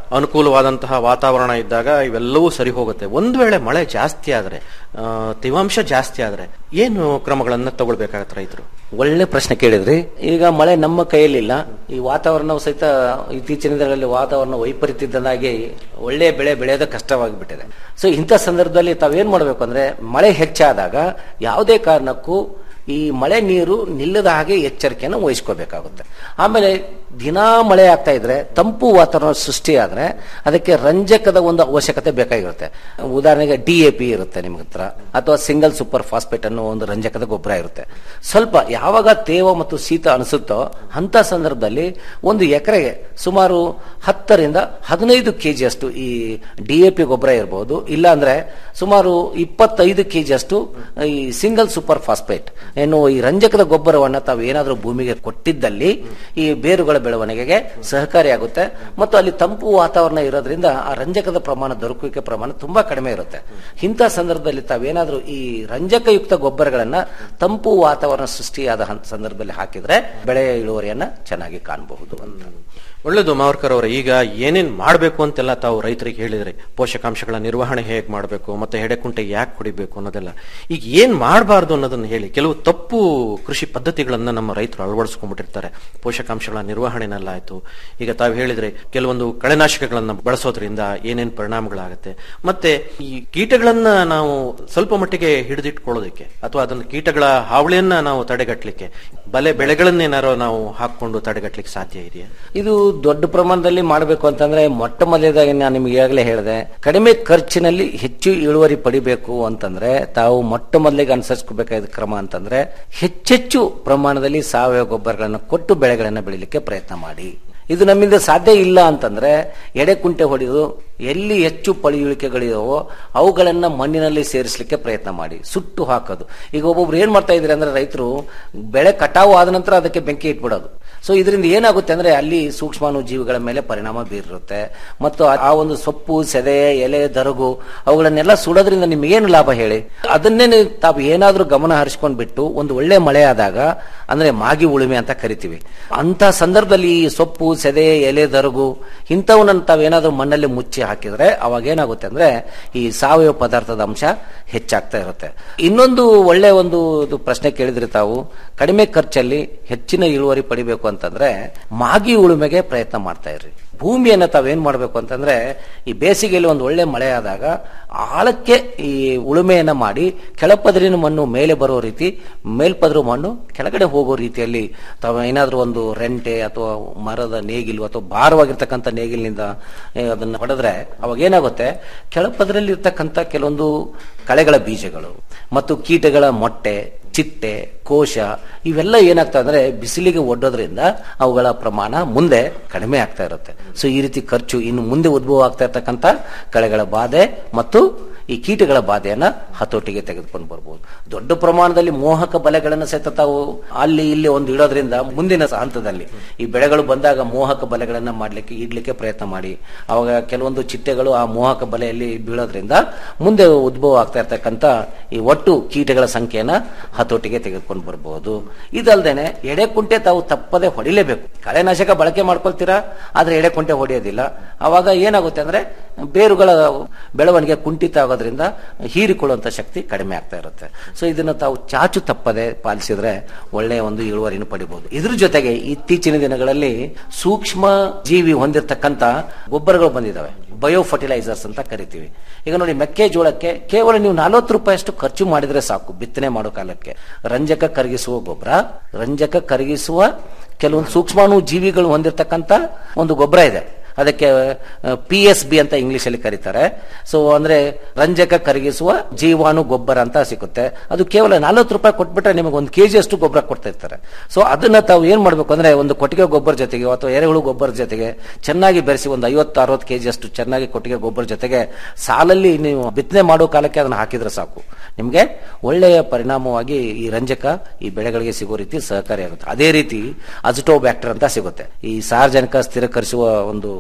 ಅನುಕೂಲವಾದಂತಹ ವಾತಾವರಣ ಇದ್ದಾಗ ಇವೆಲ್ಲವೂ ಸರಿ ಹೋಗುತ್ತೆ ಒಂದು ವೇಳೆ ಮಳೆ ಜಾಸ್ತಿ ಆದ್ರೆ ಆ, ತೇವಾಂಶ ಜಾಸ್ತಿ ಆದ್ರೆ ಏನು ಕ್ರಮಗಳನ್ನ ತಗೊಳ್ಬೇಕಾಗತ್ತೆ ರೈತರು ಒಳ್ಳೆ ಪ್ರಶ್ನೆ ಕೇಳಿದ್ರಿ ಈಗ ಮಳೆ ನಮ್ಮ ಕೈಯಲ್ಲಿಲ್ಲ ಈ ವಾತಾವರಣವು ಸಹಿತ ಇತ್ತೀಚಿನ ದಿನಗಳಲ್ಲಿ ವಾತಾವರಣ ವೈಪರೀತ್ಯದಿಂದಾಗಿ ಒಳ್ಳೆ ಬೆಳೆ ಬೆಳೆಯೋದು ಕಷ್ಟವಾಗಿಬಿಟ್ಟಿದೆ ಸೊ ಇಂಥ ಸಂದರ್ಭದಲ್ಲಿ ತಾವೇನ್ ಮಾಡಬೇಕು ಅಂದ್ರೆ ಮಳೆ ಹೆಚ್ಚಾದಾಗ ಯಾವುದೇ ಕಾರಣಕ್ಕೂ ಈ ಮಳೆ ನೀರು ನಿಲ್ಲದ ಹಾಗೆ ಎಚ್ಚರಿಕೆಯನ್ನು ವಹಿಸ್ಕೋಬೇಕಾಗುತ್ತೆ ಆಮೇಲೆ ದಿನಾ ಮಳೆ ಆಗ್ತಾ ಇದ್ರೆ ತಂಪು ವಾತಾವರಣ ಸೃಷ್ಟಿಯಾದ್ರೆ ಅದಕ್ಕೆ ರಂಜಕದ ಒಂದು ಅವಶ್ಯಕತೆ ಬೇಕಾಗಿರುತ್ತೆ ಉದಾಹರಣೆಗೆ ಡಿ ಎ ಪಿ ಇರುತ್ತೆ ನಿಮ್ಮ ಹತ್ರ ಅಥವಾ ಸಿಂಗಲ್ ಸೂಪರ್ ಫಾಸ್ಫೇಟ್ ಅನ್ನೋ ಒಂದು ರಂಜಕದ ಗೊಬ್ಬರ ಇರುತ್ತೆ ಸ್ವಲ್ಪ ಯಾವಾಗ ತೇವ ಮತ್ತು ಶೀತ ಅನಿಸುತ್ತೋ ಅಂತ ಸಂದರ್ಭದಲ್ಲಿ ಒಂದು ಎಕರೆಗೆ ಸುಮಾರು ಹತ್ತರಿಂದ ಹದಿನೈದು ಕೆಜಿ ಅಷ್ಟು ಈ ಡಿ ಎ ಪಿ ಗೊಬ್ಬರ ಇರಬಹುದು ಇಲ್ಲ ಅಂದ್ರೆ ಸುಮಾರು ಇಪ್ಪತ್ತೈದು ಕೆಜಿ ಅಷ್ಟು ಈ ಸಿಂಗಲ್ ಸೂಪರ್ ಫಾಸ್ಫೇಟ್ ಎನ್ನುವ ಈ ರಂಜಕದ ಗೊಬ್ಬರವನ್ನ ತಾವು ಏನಾದರೂ ಭೂಮಿಗೆ ಕೊಟ್ಟಿದ್ದಲ್ಲಿ ಈ ಬೇರುಗಳ ಬೆಳವಣಿಗೆಗೆ ಸಹಕಾರಿಯಾಗುತ್ತೆ ಮತ್ತು ಅಲ್ಲಿ ತಂಪು ವಾತಾವರಣ ಇರೋದ್ರಿಂದ ಆ ರಂಜಕದ ಪ್ರಮಾಣ ದೊರಕುವಿಕೆ ಪ್ರಮಾಣ ತುಂಬಾ ಕಡಿಮೆ ಇರುತ್ತೆ ಇಂಥ ಸಂದರ್ಭದಲ್ಲಿ ತಾವೇನಾದ್ರೂ ಈ ರಂಜಕಯುಕ್ತ ಗೊಬ್ಬರಗಳನ್ನ ತಂಪು ವಾತಾವರಣ ಸೃಷ್ಟಿಯಾದ ಹಂತ ಸಂದರ್ಭದಲ್ಲಿ ಹಾಕಿದ್ರೆ ಬೆಳೆಯ ಇಳುವರಿಯನ್ನ ಚೆನ್ನಾಗಿ ಕಾಣಬಹುದು ಅಂತ ಒಳ್ಳೇದು ಮಾವರ್ಕರ್ ಅವರೇ ಈಗ ಏನೇನ್ ಮಾಡಬೇಕು ಅಂತೆಲ್ಲ ತಾವು ರೈತರಿಗೆ ಹೇಳಿದ್ರಿ ಪೋಷಕಾಂಶಗಳ ನಿರ್ವಹಣೆ ಹೇಗೆ ಮಾಡಬೇಕು ಮತ್ತೆ ಹೆಡೆಕುಂಟೆ ಯಾಕೆ ಕುಡಿಬೇಕು ಅನ್ನೋದೆಲ್ಲ ಈಗ ಏನ್ ಮಾಡಬಾರ್ದು ಅನ್ನೋದನ್ನ ಹೇಳಿ ಕೆಲವು ತಪ್ಪು ಕೃಷಿ ಪದ್ಧತಿಗಳನ್ನ ನಮ್ಮ ರೈತರು ಅಳವಡಿಸ್ಕೊಂಡ್ಬಿಟ್ಟಿರ್ತಾರೆ ಪೋಷಕಾಂಶಗಳ ನಿರ್ವಹಣೆನಲ್ಲಾಯ್ತು ಈಗ ತಾವು ಹೇಳಿದ್ರೆ ಕೆಲವೊಂದು ಕಳೆನಾಶಕಗಳನ್ನ ಬಳಸೋದ್ರಿಂದ ಏನೇನ್ ಪರಿಣಾಮಗಳಾಗುತ್ತೆ ಮತ್ತೆ ಈ ಕೀಟಗಳನ್ನ ನಾವು ಸ್ವಲ್ಪ ಮಟ್ಟಿಗೆ ಹಿಡಿದಿಟ್ಕೊಳ್ಳೋದಕ್ಕೆ ಅಥವಾ ಅದನ್ನ ಕೀಟಗಳ ಹಾವಳಿಯನ್ನ ನಾವು ತಡೆಗಟ್ಟಲಿಕ್ಕೆ ಬಲೆ ಬೆಳೆಗಳನ್ನೇನಾರೋ ನಾವು ಹಾಕೊಂಡು ತಡೆಗಟ್ಟಲಿಕ್ಕೆ ಸಾಧ್ಯ ಇದೆಯಾ ಇದು ದೊಡ್ಡ ಪ್ರಮಾಣದಲ್ಲಿ ಮಾಡಬೇಕು ಅಂತಂದ್ರೆ ಮೊಟ್ಟ ಮೊದಲೇದಾಗಿ ನಾನು ನಿಮ್ಗೆ ಈಗಾಗಲೇ ಹೇಳಿದೆ ಕಡಿಮೆ ಖರ್ಚಿನಲ್ಲಿ ಹೆಚ್ಚು ಇಳುವರಿ ಪಡಿಬೇಕು ಅಂತಂದ್ರೆ ತಾವು ಮೊಟ್ಟ ಮೊದಲಿಗೆ ಅನುಸರಿಸಬೇಕಾದ ಕ್ರಮ ಅಂತಂದ್ರೆ ಹೆಚ್ಚೆಚ್ಚು ಪ್ರಮಾಣದಲ್ಲಿ ಸಾವಯವ ಗೊಬ್ಬರಗಳನ್ನು ಕೊಟ್ಟು ಬೆಳೆಗಳನ್ನು ಬೆಳಿಲಿಕ್ಕೆ ಪ್ರಯತ್ನ ಮಾಡಿ ಇದು ನಮ್ಮಿಂದ ಸಾಧ್ಯ ಇಲ್ಲ ಅಂತಂದ್ರೆ ಎಡೆಕುಂಟೆ ಹೊಡೆದು ಎಲ್ಲಿ ಹೆಚ್ಚು ಪಳಿಯುಳಿಕೆಗಳಿದಾವೋ ಅವುಗಳನ್ನ ಮಣ್ಣಿನಲ್ಲಿ ಸೇರಿಸಲಿಕ್ಕೆ ಪ್ರಯತ್ನ ಮಾಡಿ ಸುಟ್ಟು ಹಾಕೋದು ಈಗ ಒಬ್ಬೊಬ್ರು ಏನ್ ಮಾಡ್ತಾ ಇದ್ರೆ ಅಂದ್ರೆ ರೈತರು ಬೆಳೆ ಕಟಾವು ಆದ ನಂತರ ಅದಕ್ಕೆ ಬೆಂಕಿ ಇಟ್ಬಿಡೋದು ಸೊ ಇದರಿಂದ ಏನಾಗುತ್ತೆ ಅಂದ್ರೆ ಅಲ್ಲಿ ಸೂಕ್ಷ್ಮಾಣು ಜೀವಿಗಳ ಮೇಲೆ ಪರಿಣಾಮ ಬೀರಿರುತ್ತೆ ಮತ್ತು ಆ- ಆ ಒಂದು ಸೊಪ್ಪು ಸೆದೆ ಎಲೆ ದರಗು ಅವುಗಳನ್ನೆಲ್ಲ ಸುಡೋದ್ರಿಂದ ನಿಮ್ಗೇನು ಲಾಭ ಹೇಳಿ ಅದನ್ನೇ ನೀವು ತಾವು ಏನಾದ್ರೂ ಗಮನ ಹರಿಸ್ಕೊಂಡ್ ಬಿಟ್ಟು ಒಂದು ಒಳ್ಳೆ ಮಳೆ ಆದಾಗ ಅಂದ್ರೆ ಮಾಗಿ ಉಳುಮೆ ಅಂತ ಕರಿತೀವಿ ಅಂತ ಸಂದರ್ಭದಲ್ಲಿ ಈ ಸೊಪ್ಪು ಸೆದೆ ಎಲೆ ದರಗು ಇಂಥವನ್ನ ತಾವೇನಾದ್ರೂ ಮಣ್ಣಲ್ಲಿ ಮುಚ್ಚಿ ಹಾಕಿದ್ರೆ ಅವಾಗ ಏನಾಗುತ್ತೆ ಅಂದ್ರೆ ಈ ಸಾವಯವ ಪದಾರ್ಥದ ಅಂಶ ಹೆಚ್ಚಾಗ್ತಾ ಇರುತ್ತೆ ಇನ್ನೊಂದು ಒಳ್ಳೆ ಒಂದು ಇದು ಪ್ರಶ್ನೆ ಕೇಳಿದ್ರಿ ತಾವು ಕಡಿಮೆ ಖರ್ಚಲ್ಲಿ ಹೆಚ್ಚಿನ ಇಳುವರಿ ಪಡಿಬೇಕು ಅಂತಂದ್ರೆ ಮಾಗಿ ಉಳುಮೆಗೆ ಪ್ರಯತ್ನ ಮಾಡ್ತಾ ಇರ್ರಿ ಭೂಮಿಯನ್ನ ತಾವೇನ್ ಮಾಡ್ಬೇಕು ಅಂತಂದ್ರೆ ಈ ಬೇಸಿಗೆಯಲ್ಲಿ ಒಂದು ಒಳ್ಳೆ ಮಳೆ ಆದಾಗ ಆಳಕ್ಕೆ ಈ ಉಳುಮೆಯನ್ನ ಮಾಡಿ ಕೆಳಪದರಿನ ಮಣ್ಣು ಮೇಲೆ ಬರೋ ರೀತಿ ಮೇಲ್ಪದರು ಮಣ್ಣು ಕೆಳಗಡೆ ಹೋಗೋ ರೀತಿಯಲ್ಲಿ ತಾವು ಏನಾದ್ರೂ ಒಂದು ರೆಂಟೆ ಅಥವಾ ಮರದ ನೇಗಿಲು ಅಥವಾ ಭಾರವಾಗಿರ್ತಕ್ಕಂಥ ನೇಗಿಲಿನಿಂದ ಏ, ಅದನ್ನ ಹೊಡೆದ್ರೆ ಅವಾಗ ಏನಾಗುತ್ತೆ ಕೆಳಪದರಲ್ಲಿ ಇರ್ತಕ್ಕಂಥ ಕೆಲವೊಂದು ಕಳೆಗಳ ಬೀಜಗಳು ಮತ್ತು ಕೀಟಗಳ ಮೊಟ್ಟೆ ಚಿಟ್ಟೆ ಕೋಶ ಇವೆಲ್ಲ ಏನಾಗ್ತಾ ಅಂದ್ರೆ ಬಿಸಿಲಿಗೆ ಒಡ್ಡೋದ್ರಿಂದ ಅವುಗಳ ಪ್ರಮಾಣ ಮುಂದೆ ಕಡಿಮೆ ಆಗ್ತಾ ಇರುತ್ತೆ ಸೊ ಈ ರೀತಿ ಖರ್ಚು ಇನ್ನು ಮುಂದೆ ಉದ್ಭವ ಆಗ್ತಾ ಇರ್ತಕ್ಕಂಥ ಕಳೆಗಳ ಬಾಧೆ ಮತ್ತು ಈ ಕೀಟಗಳ ಬಾಧೆಯನ್ನ ಹತೋಟಿಗೆ ತೆಗೆದುಕೊಂಡು ಬರ್ಬೋದು ದೊಡ್ಡ ಪ್ರಮಾಣದಲ್ಲಿ ಮೋಹಕ ಬಲೆಗಳನ್ನು ಸಹಿತ ತಾವು ಅಲ್ಲಿ ಇಲ್ಲಿ ಒಂದು ಇಡೋದ್ರಿಂದ ಮುಂದಿನ ಹಂತದಲ್ಲಿ ಈ ಬೆಳೆಗಳು ಬಂದಾಗ ಮೋಹಕ ಬಲೆಗಳನ್ನ ಮಾಡ್ಲಿಕ್ಕೆ ಇಡ್ಲಿಕ್ಕೆ ಪ್ರಯತ್ನ ಮಾಡಿ ಅವಾಗ ಕೆಲವೊಂದು ಚಿಟ್ಟೆಗಳು ಆ ಮೋಹಕ ಬಲೆಯಲ್ಲಿ ಬೀಳೋದ್ರಿಂದ ಮುಂದೆ ಉದ್ಭವ ಆಗ್ತಾ ಇರ್ತಕ್ಕಂಥ ಈ ಒಟ್ಟು ಕೀಟಗಳ ಸಂಖ್ಯೆಯನ್ನ ಹತೋಟಿಗೆ ತೆಗೆದುಕೊಂಡು ಬರಬಹುದು ಇದಲ್ದೇನೆ ಎಡೆಕುಂಟೆ ತಾವು ತಪ್ಪದೆ ಹೊಡಿಲೇಬೇಕು ಕಳೆನಾಶಕ ಬಳಕೆ ಮಾಡ್ಕೊಳ್ತೀರಾ ಆದ್ರೆ ಎಡೆಕುಂಟೆ ಹೊಡೆಯೋದಿಲ್ಲ ಅವಾಗ ಏನಾಗುತ್ತೆ ಅಂದ್ರೆ ಬೇರುಗಳ ಬೆಳವಣಿಗೆ ಕುಂಠಿತ ಆಗೋದ್ರಿಂದ ಹೀರಿಕೊಳ್ಳುವಂತ ಶಕ್ತಿ ಕಡಿಮೆ ಆಗ್ತಾ ಇರುತ್ತೆ ಸೊ ಇದನ್ನ ತಾವು ಚಾಚು ತಪ್ಪದೆ ಪಾಲಿಸಿದ್ರೆ ಒಳ್ಳೆಯ ಒಂದು ಇಳುವರಿನ ಪಡಿಬಹುದು ಇದ್ರ ಜೊತೆಗೆ ಇತ್ತೀಚಿನ ದಿನಗಳಲ್ಲಿ ಸೂಕ್ಷ್ಮ ಜೀವಿ ಹೊಂದಿರತಕ್ಕಂತ ಗೊಬ್ಬರಗಳು ಬಂದಿದ್ದಾವೆ ಬಯೋ ಫರ್ಟಿಲೈಸರ್ಸ್ ಅಂತ ಕರಿತೀವಿ ಈಗ ನೋಡಿ ಮೆಕ್ಕೆಜೋಳಕ್ಕೆ ಕೇವಲ ನೀವು ನಲವತ್ತು ರೂಪಾಯಿ ಅಷ್ಟು ಖರ್ಚು ಮಾಡಿದ್ರೆ ಸಾಕು ಬಿತ್ತನೆ ಮಾಡೋ ಕಾಲಕ್ಕೆ ರಂಜಕ ಕರಗಿಸುವ ಗೊಬ್ಬರ ರಂಜಕ ಕರಗಿಸುವ ಕೆಲವೊಂದು ಸೂಕ್ಷ್ಮಾಣು ಜೀವಿಗಳು ಹೊಂದಿರತಕ್ಕಂತ ಒಂದು ಗೊಬ್ಬರ ಇದೆ ಅದಕ್ಕೆ ಪಿ ಎಸ್ ಬಿ ಅಂತ ಇಂಗ್ಲಿಷ್ ಅಲ್ಲಿ ಕರೀತಾರೆ ಸೊ ಅಂದ್ರೆ ರಂಜಕ ಕರಗಿಸುವ ಜೀವಾಣು ಗೊಬ್ಬರ ಅಂತ ಸಿಗುತ್ತೆ ಅದು ಕೇವಲ ನಲವತ್ತು ರೂಪಾಯಿ ಕೊಟ್ಬಿಟ್ರೆ ನಿಮಗೆ ಒಂದು ಕೆಜಿ ಅಷ್ಟು ಗೊಬ್ಬರ ಕೊಡ್ತಾ ಇರ್ತಾರೆ ಸೊ ಅದನ್ನ ತಾವು ಏನ್ ಮಾಡ್ಬೇಕು ಅಂದ್ರೆ ಒಂದು ಕೊಟ್ಟಿಗೆ ಗೊಬ್ಬರ ಜೊತೆಗೆ ಅಥವಾ ಎರೆಹುಳು ಗೊಬ್ಬರ ಜೊತೆಗೆ ಚೆನ್ನಾಗಿ ಬೆರೆಸಿ ಒಂದು ಐವತ್ತು ಅರವತ್ತು ಕೆಜಿ ಅಷ್ಟು ಚೆನ್ನಾಗಿ ಕೊಟ್ಟಿಗೆ ಗೊಬ್ಬರ ಜೊತೆಗೆ ಸಾಲಲ್ಲಿ ನೀವು ಬಿತ್ತನೆ ಮಾಡೋ ಕಾಲಕ್ಕೆ ಅದನ್ನ ಹಾಕಿದ್ರೆ ಸಾಕು ನಿಮಗೆ ಒಳ್ಳೆಯ ಪರಿಣಾಮವಾಗಿ ಈ ರಂಜಕ ಈ ಬೆಳೆಗಳಿಗೆ ಸಿಗೋ ರೀತಿ ಸಹಕಾರಿಯಾಗುತ್ತೆ ಅದೇ ರೀತಿ ಅಜಿಟೋಬ್ಯಾಕ್ಟರ್ ಅಂತ ಸಿಗುತ್ತೆ ಈ ಸಾರ್ವಜನಿಕ ಸ್ಥಿರಕರಿಸುವ ಒಂದು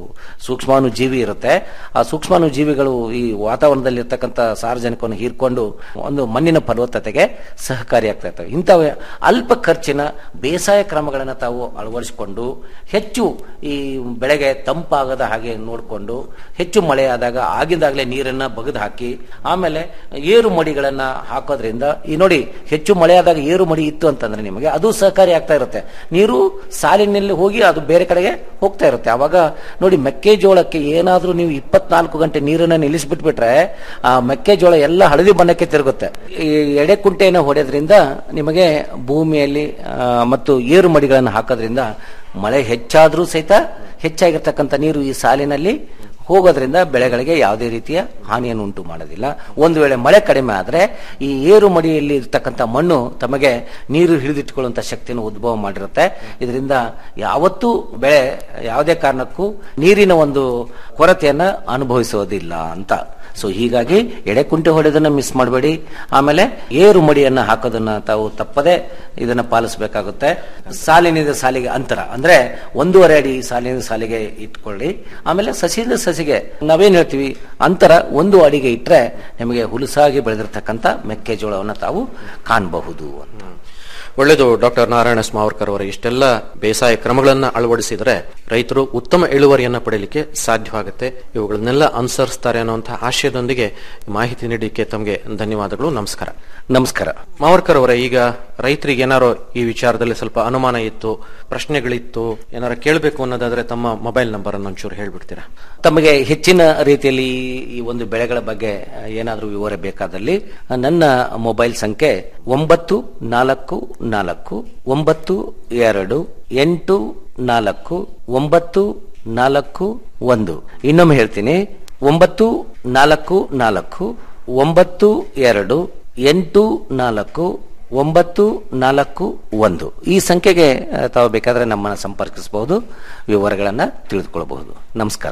ಸೂಕ್ಷ್ಮಾಣು ಜೀವಿ ಇರುತ್ತೆ ಆ ಸೂಕ್ಷ್ಮಾಣು ಜೀವಿಗಳು ಈ ವಾತಾವರಣದಲ್ಲಿ ಇರ್ತಕ್ಕಂಥ ಸಾರ್ವಜನಿಕವನ್ನು ಹೀರ್ಕೊಂಡು ಒಂದು ಮಣ್ಣಿನ ಫಲವತ್ತತೆಗೆ ಸಹಕಾರಿಯಾಗ್ತಾ ಇರ್ತವೆ ಇಂಥ ಅಲ್ಪ ಖರ್ಚಿನ ಬೇಸಾಯ ಕ್ರಮಗಳನ್ನು ತಾವು ಅಳವಡಿಸಿಕೊಂಡು ಹೆಚ್ಚು ಈ ಬೆಳೆಗೆ ತಂಪಾಗದ ಹಾಗೆ ನೋಡಿಕೊಂಡು ಹೆಚ್ಚು ಮಳೆ ಆದಾಗ ಆಗಿಂದಾಗಲೇ ನೀರನ್ನ ಬಗೆದು ಹಾಕಿ ಆಮೇಲೆ ಏರು ಮಡಿಗಳನ್ನ ಹಾಕೋದ್ರಿಂದ ಈ ನೋಡಿ ಹೆಚ್ಚು ಮಳೆ ಆದಾಗ ಏರು ಮಡಿ ಇತ್ತು ಅಂತಂದ್ರೆ ನಿಮಗೆ ಅದು ಸಹಕಾರಿ ಆಗ್ತಾ ಇರುತ್ತೆ ನೀರು ಸಾಲಿನಲ್ಲಿ ಹೋಗಿ ಅದು ಬೇರೆ ಕಡೆಗೆ ಹೋಗ್ತಾ ಇರುತ್ತೆ ಅವಾಗ ನೋಡಿ ಮೆಕ್ಕೆಜೋಳಕ್ಕೆ ಏನಾದ್ರೂ ನೀವು ಇಪ್ಪತ್ನಾಲ್ಕು ಗಂಟೆ ನೀರನ್ನ ನಿಲ್ಲಿಸ್ಬಿಟ್ಬಿಟ್ರೆ ಆ ಮೆಕ್ಕೆಜೋಳ ಎಲ್ಲ ಹಳದಿ ಬಣ್ಣಕ್ಕೆ ತಿರುಗುತ್ತೆ ಈ ಎಡೆಕುಂಟೆಯನ್ನು ಹೊಡೆಯೋದ್ರಿಂದ ನಿಮಗೆ ಭೂಮಿಯಲ್ಲಿ ಆ, ಮತ್ತು ಏರು ಮಡಿಗಳನ್ನು ಹಾಕೋದ್ರಿಂದ ಮಳೆ ಹೆಚ್ಚಾದ್ರೂ ಸಹಿತ ಹೆಚ್ಚಾಗಿರ್ತಕ್ಕಂಥ ನೀರು ಈ ಸಾಲಿನಲ್ಲಿ ಹೋಗೋದ್ರಿಂದ ಬೆಳೆಗಳಿಗೆ ಯಾವುದೇ ರೀತಿಯ ಹಾನಿಯನ್ನು ಉಂಟು ಮಾಡೋದಿಲ್ಲ ಒಂದು ವೇಳೆ ಮಳೆ ಕಡಿಮೆ ಆದರೆ ಈ ಏರು ಮಡಿಯಲ್ಲಿ ಇರ್ತಕ್ಕಂಥ ಮಣ್ಣು ತಮಗೆ ನೀರು ಹಿಡಿದಿಟ್ಟುಕೊಳ್ಳುವಂಥ ಶಕ್ತಿಯನ್ನು ಉದ್ಭವ ಮಾಡಿರುತ್ತೆ ಇದರಿಂದ ಯಾವತ್ತೂ ಬೆಳೆ ಯಾವುದೇ ಕಾರಣಕ್ಕೂ ನೀರಿನ ಒಂದು ಕೊರತೆಯನ್ನ ಅನುಭವಿಸೋದಿಲ್ಲ ಅಂತ ಸೊ ಹೀಗಾಗಿ ಎಡೆಕುಂಟೆ ಹೊಡೆದನ್ನ ಮಿಸ್ ಮಾಡಬೇಡಿ ಆಮೇಲೆ ಏರು ಮಡಿಯನ್ನ ಹಾಕೋದನ್ನ ತಾವು ತಪ್ಪದೆ ಇದನ್ನ ಪಾಲಿಸಬೇಕಾಗುತ್ತೆ ಸಾಲಿನಿಂದ ಸಾಲಿಗೆ ಅಂತರ ಅಂದ್ರೆ ಒಂದೂವರೆ ಅಡಿ ಸಾಲಿನಿಂದ ಸಾಲಿಗೆ ಇಟ್ಕೊಳ್ಳಿ ಆಮೇಲೆ ಸಸಿಯಿಂದ ಸಸಿಗೆ ನಾವೇನ್ ಹೇಳ್ತೀವಿ ಅಂತರ ಒಂದು ಅಡಿಗೆ ಇಟ್ರೆ ನಿಮಗೆ ಹುಲಸಾಗಿ ಬೆಳೆದಿರ್ತಕ್ಕಂಥ ಮೆಕ್ಕೆಜೋಳವನ್ನು ತಾವು ಕಾಣಬಹುದು ಅಂತ ಒಳ್ಳೆಯದು ಡಾಕ್ಟರ್ ನಾರಾಯಣ ಸ್ಮಾವರ್ಕರ್ ಅವರ ಇಷ್ಟೆಲ್ಲ ಬೇಸಾಯ ಕ್ರಮಗಳನ್ನ ಅಳವಡಿಸಿದರೆ ರೈತರು ಉತ್ತಮ ಇಳುವರಿಯನ್ನ ಪಡೆಯಲಿಕ್ಕೆ ಸಾಧ್ಯವಾಗುತ್ತೆ ಇವುಗಳನ್ನೆಲ್ಲ ಅನುಸರಿಸ್ತಾರೆ ಅನ್ನುವಂತಹ ಆಶಯದೊಂದಿಗೆ ಮಾಹಿತಿ ನೀಡಲಿಕ್ಕೆ ತಮಗೆ ಧನ್ಯವಾದಗಳು ನಮಸ್ಕಾರ ನಮಸ್ಕಾರ ಮಾವರ್ಕರ್ ಅವರೇ ಈಗ ರೈತರಿಗೆ ಏನಾರೋ ಈ ವಿಚಾರದಲ್ಲಿ ಸ್ವಲ್ಪ ಅನುಮಾನ ಇತ್ತು ಪ್ರಶ್ನೆಗಳಿತ್ತು ಏನಾರ ಕೇಳಬೇಕು ಅನ್ನೋದಾದ್ರೆ ತಮ್ಮ ಮೊಬೈಲ್ ನಂಬರ್ ಅನ್ನು ಒಂಚೂರು ಹೇಳ್ಬಿಡ್ತೀರಾ ತಮಗೆ ಹೆಚ್ಚಿನ ರೀತಿಯಲ್ಲಿ ಈ ಒಂದು ಬೆಳೆಗಳ ಬಗ್ಗೆ ಏನಾದರೂ ವಿವರ ಬೇಕಾದಲ್ಲಿ ನನ್ನ ಮೊಬೈಲ್ ಸಂಖ್ಯೆ ಒಂಬತ್ತು ನಾಲ್ಕು ನಾಲ್ಕು ಒಂಬತ್ತು ಎರಡು ಎಂಟು ನಾಲ್ಕು ಒಂಬತ್ತು ನಾಲ್ಕು ಒಂದು ಇನ್ನೊಮ್ಮೆ ಹೇಳ್ತೀನಿ ಒಂಬತ್ತು ನಾಲ್ಕು ನಾಲ್ಕು ಒಂಬತ್ತು ಎರಡು ಎಂಟು ನಾಲ್ಕು ಒಂಬತ್ತು ನಾಲ್ಕು ಒಂದು ಈ ಸಂಖ್ಯೆಗೆ ಆ, ತಾವು ಬೇಕಾದ್ರೆ ನಮ್ಮನ್ನು ಸಂಪರ್ಕಿಸಬಹುದು ವಿವರಗಳನ್ನ ತಿಳಿದುಕೊಳ್ಳಬಹುದು ನಮಸ್ಕಾರ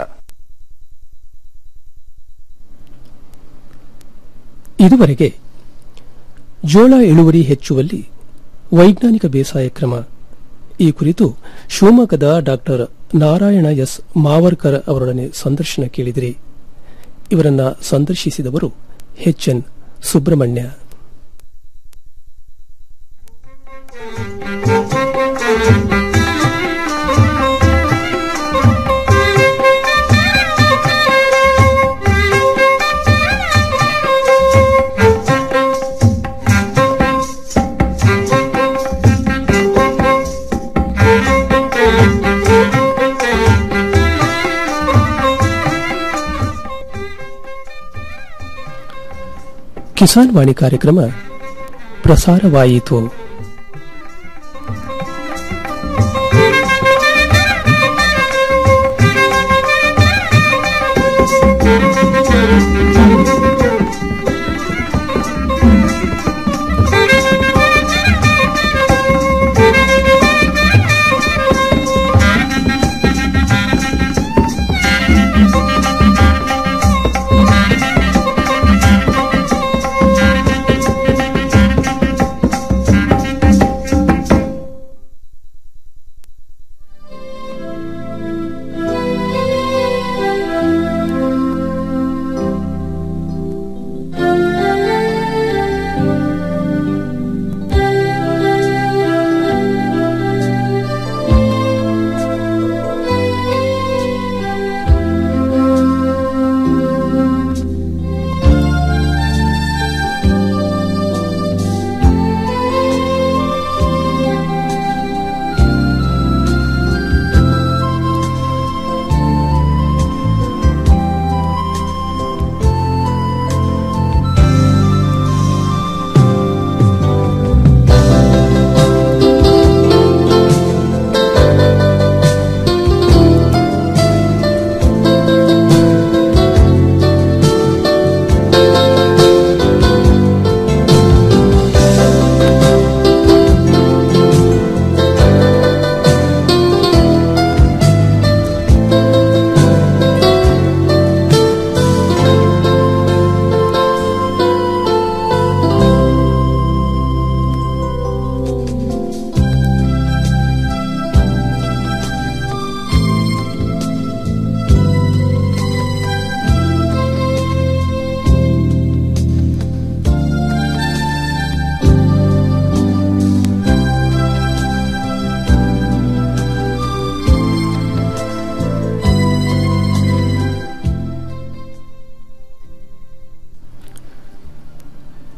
ಇದುವರೆಗೆ ಜೋಳ ಇಳುವರಿ ಹೆಚ್ಚುವಲ್ಲಿ ವೈಜ್ಞಾನಿಕ ಬೇಸಾಯ ಕ್ರಮ ಈ ಕುರಿತು ಶಿವಮೊಗ್ಗದ ಡಾಕ್ಟರ್ ನಾರಾಯಣ ಎಸ್ ಮಾವರ್ಕರ್ ಅವರೊಡನೆ ಸಂದರ್ಶನ ಕೇಳಿದಿರಿ ಇವರನ್ನ ಸಂದರ್ಶಿಸಿದವರು ಎಚ್ ಎನ್ ಸುಬ್ರಹ್ಮಣ್ಯ ಕಿಸಾನ್ ವಾಣಿ ಕಾರ್ಯಕ್ರಮ ಪ್ರಸಾರವಾಯಿತು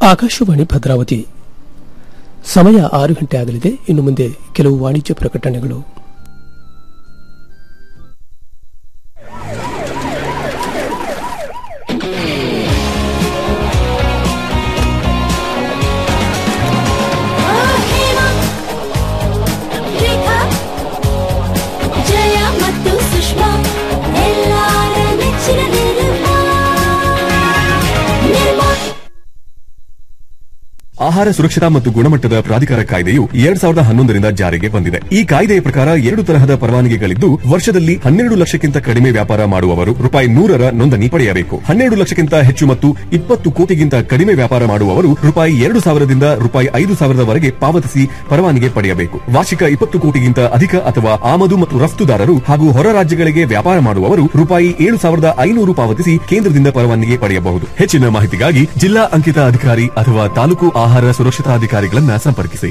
ಆಕಾಶವಾಣಿ ಭದ್ರಾವತಿ ಸಮಯ ಆರು ಗಂಟೆ ಆಗಲಿದೆ ಇನ್ನು ಮುಂದೆ ಕೆಲವು ವಾಣಿಜ್ಯ ಪ್ರಕಟಣೆಗಳು ರೇಖಾ ಜಯ ಮತ್ತು ಸುಷ್ಮಾ ಎಲ್ಲಾರ ನೆಚ್ಚಿನ ನಿರ್ಮಾ ನಿರ್ಮಾ ಆಹಾರ ಸುರಕ್ಷತಾ ಮತ್ತು ಗುಣಮಟ್ಟದ ಪ್ರಾಧಿಕಾರ ಕಾಯ್ದೆಯು ಎರಡ್ ಸಾವಿರದ ಹನ್ನೊಂದರಿಂದ ಜಾರಿಗೆ ಬಂದಿದೆ ಈ ಕಾಯ್ದೆಯ ಪ್ರಕಾರ ಎರಡು ತರಹದ ಪರವಾನಗಿಗಳಿದ್ದು ವರ್ಷದಲ್ಲಿ ಹನ್ನೆರಡು ಲಕ್ಷಕ್ಕಿಂತ ಕಡಿಮೆ ವ್ಯಾಪಾರ ಮಾಡುವವರು ರೂಪಾಯಿ ನೂರರ ನೋಂದಣಿ ಪಡೆಯಬೇಕು ಹನ್ನೆರಡು ಲಕ್ಷಕ್ಕಿಂತ ಹೆಚ್ಚು ಮತ್ತು ಇಪ್ಪತ್ತು ಕೋಟಿಗಿಂತ ಕಡಿಮೆ ವ್ಯಾಪಾರ ಮಾಡುವವರು ರೂಪಾಯಿ ಎರಡು ಸಾವಿರದಿಂದ ರೂಪಾಯಿ ಐದು ಸಾವಿರದವರೆಗೆ ಪಾವತಿಸಿ ಪರವಾನಗಿ ಪಡೆಯಬೇಕು ವಾರ್ಷಿಕ ಇಪ್ಪತ್ತು ಕೋಟಿಗಿಂತ ಅಧಿಕ ಅಥವಾ ಆಮದು ಮತ್ತು ರಫ್ತುದಾರರು ಹಾಗೂ ಹೊರ ರಾಜ್ಯಗಳಿಗೆ ವ್ಯಾಪಾರ ಮಾಡುವವರು ರೂಪಾಯಿ ಏಳು ಸಾವಿರದ ಐನೂರು ಪಾವತಿಸಿ ಕೇಂದ್ರದಿಂದ ಪರವಾನಗಿ ಪಡೆಯಬಹುದು ಹೆಚ್ಚಿನ ಮಾಹಿತಿಗಾಗಿ ಜಿಲ್ಲಾ ಅಂಕಿತ ಅಧಿಕಾರಿ ಅಥವಾ ತಾಲೂಕು ಆಹಾರ ಸುರಕ್ಷತಾ ಅಧಿಕಾರಿಗಳನ್ನ ಸಂಪರ್ಕಿಸಿ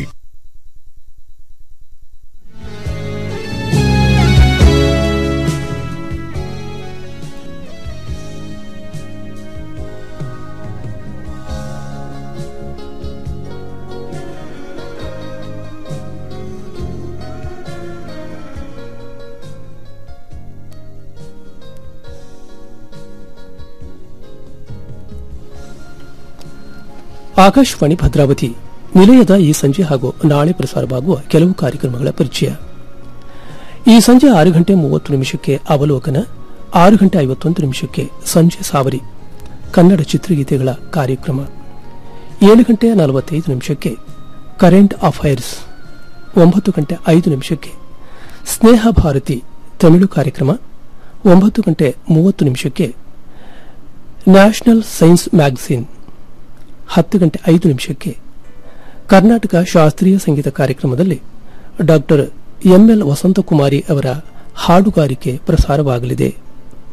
ಆಕಾಶವಾಣಿ ಭದ್ರಾವತಿ ನಿಲಯದ ಈ ಸಂಜೆ ಹಾಗೂ ನಾಳೆ ಪ್ರಸಾರವಾಗುವ ಕೆಲವು ಕಾರ್ಯಕ್ರಮಗಳ ಪರಿಚಯ ಈ ಸಂಜೆ ಆರು ಗಂಟೆ ಮೂವತ್ತು ನಿಮಿಷಕ್ಕೆ ಅವಲೋಕನ ಆರು ಗಂಟೆ ಐವತ್ತೊಂದು ನಿಮಿಷಕ್ಕೆ ಸಂಜೆ ಸಾವರಿ ಕನ್ನಡ ಚಿತ್ರಗೀತೆಗಳ ಕಾರ್ಯಕ್ರಮ ಏಳು ಗಂಟೆ ನಲವತ್ತೈದು ನಿಮಿಷಕ್ಕೆ ಕರೆಂಟ್ ಅಫೈರ್ಸ್ ಒಂಬತ್ತು ಗಂಟೆ ಐದು ನಿಮಿಷಕ್ಕೆ ಸ್ನೇಹ ಭಾರತಿ ತಮಿಳು ಕಾರ್ಯಕ್ರಮ ಒಂಬತ್ತು ಗಂಟೆ ಮೂವತ್ತು ನಿಮಿಷಕ್ಕೆ ನ್ಯಾಷನಲ್ ಸೈನ್ಸ್ ಮ್ಯಾಗಝಿನ್ ಹತ್ತು ಗಂಟೆ ಐದು ನಿಮಿಷಕ್ಕೆ ಕರ್ನಾಟಕ ಶಾಸ್ತ್ರೀಯ ಸಂಗೀತ ಕಾರ್ಯಕ್ರಮದಲ್ಲಿ ಡಾಕ್ಟರ್ ಎಂಎಲ್ ವಸಂತಕುಮಾರಿ ಅವರ ಹಾಡುಗಾರಿಕೆ ಪ್ರಸಾರವಾಗಲಿದೆ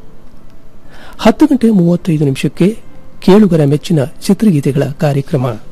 ಹತ್ತು ಗಂಟೆ ಮೂವತ್ತೈದು ನಿಮಿಷಕ್ಕೆ ಕೇಳುಗರ ಮೆಚ್ಚಿನ ಚಿತ್ರಗೀತೆಗಳ ಕಾರ್ಯಕ್ರಮ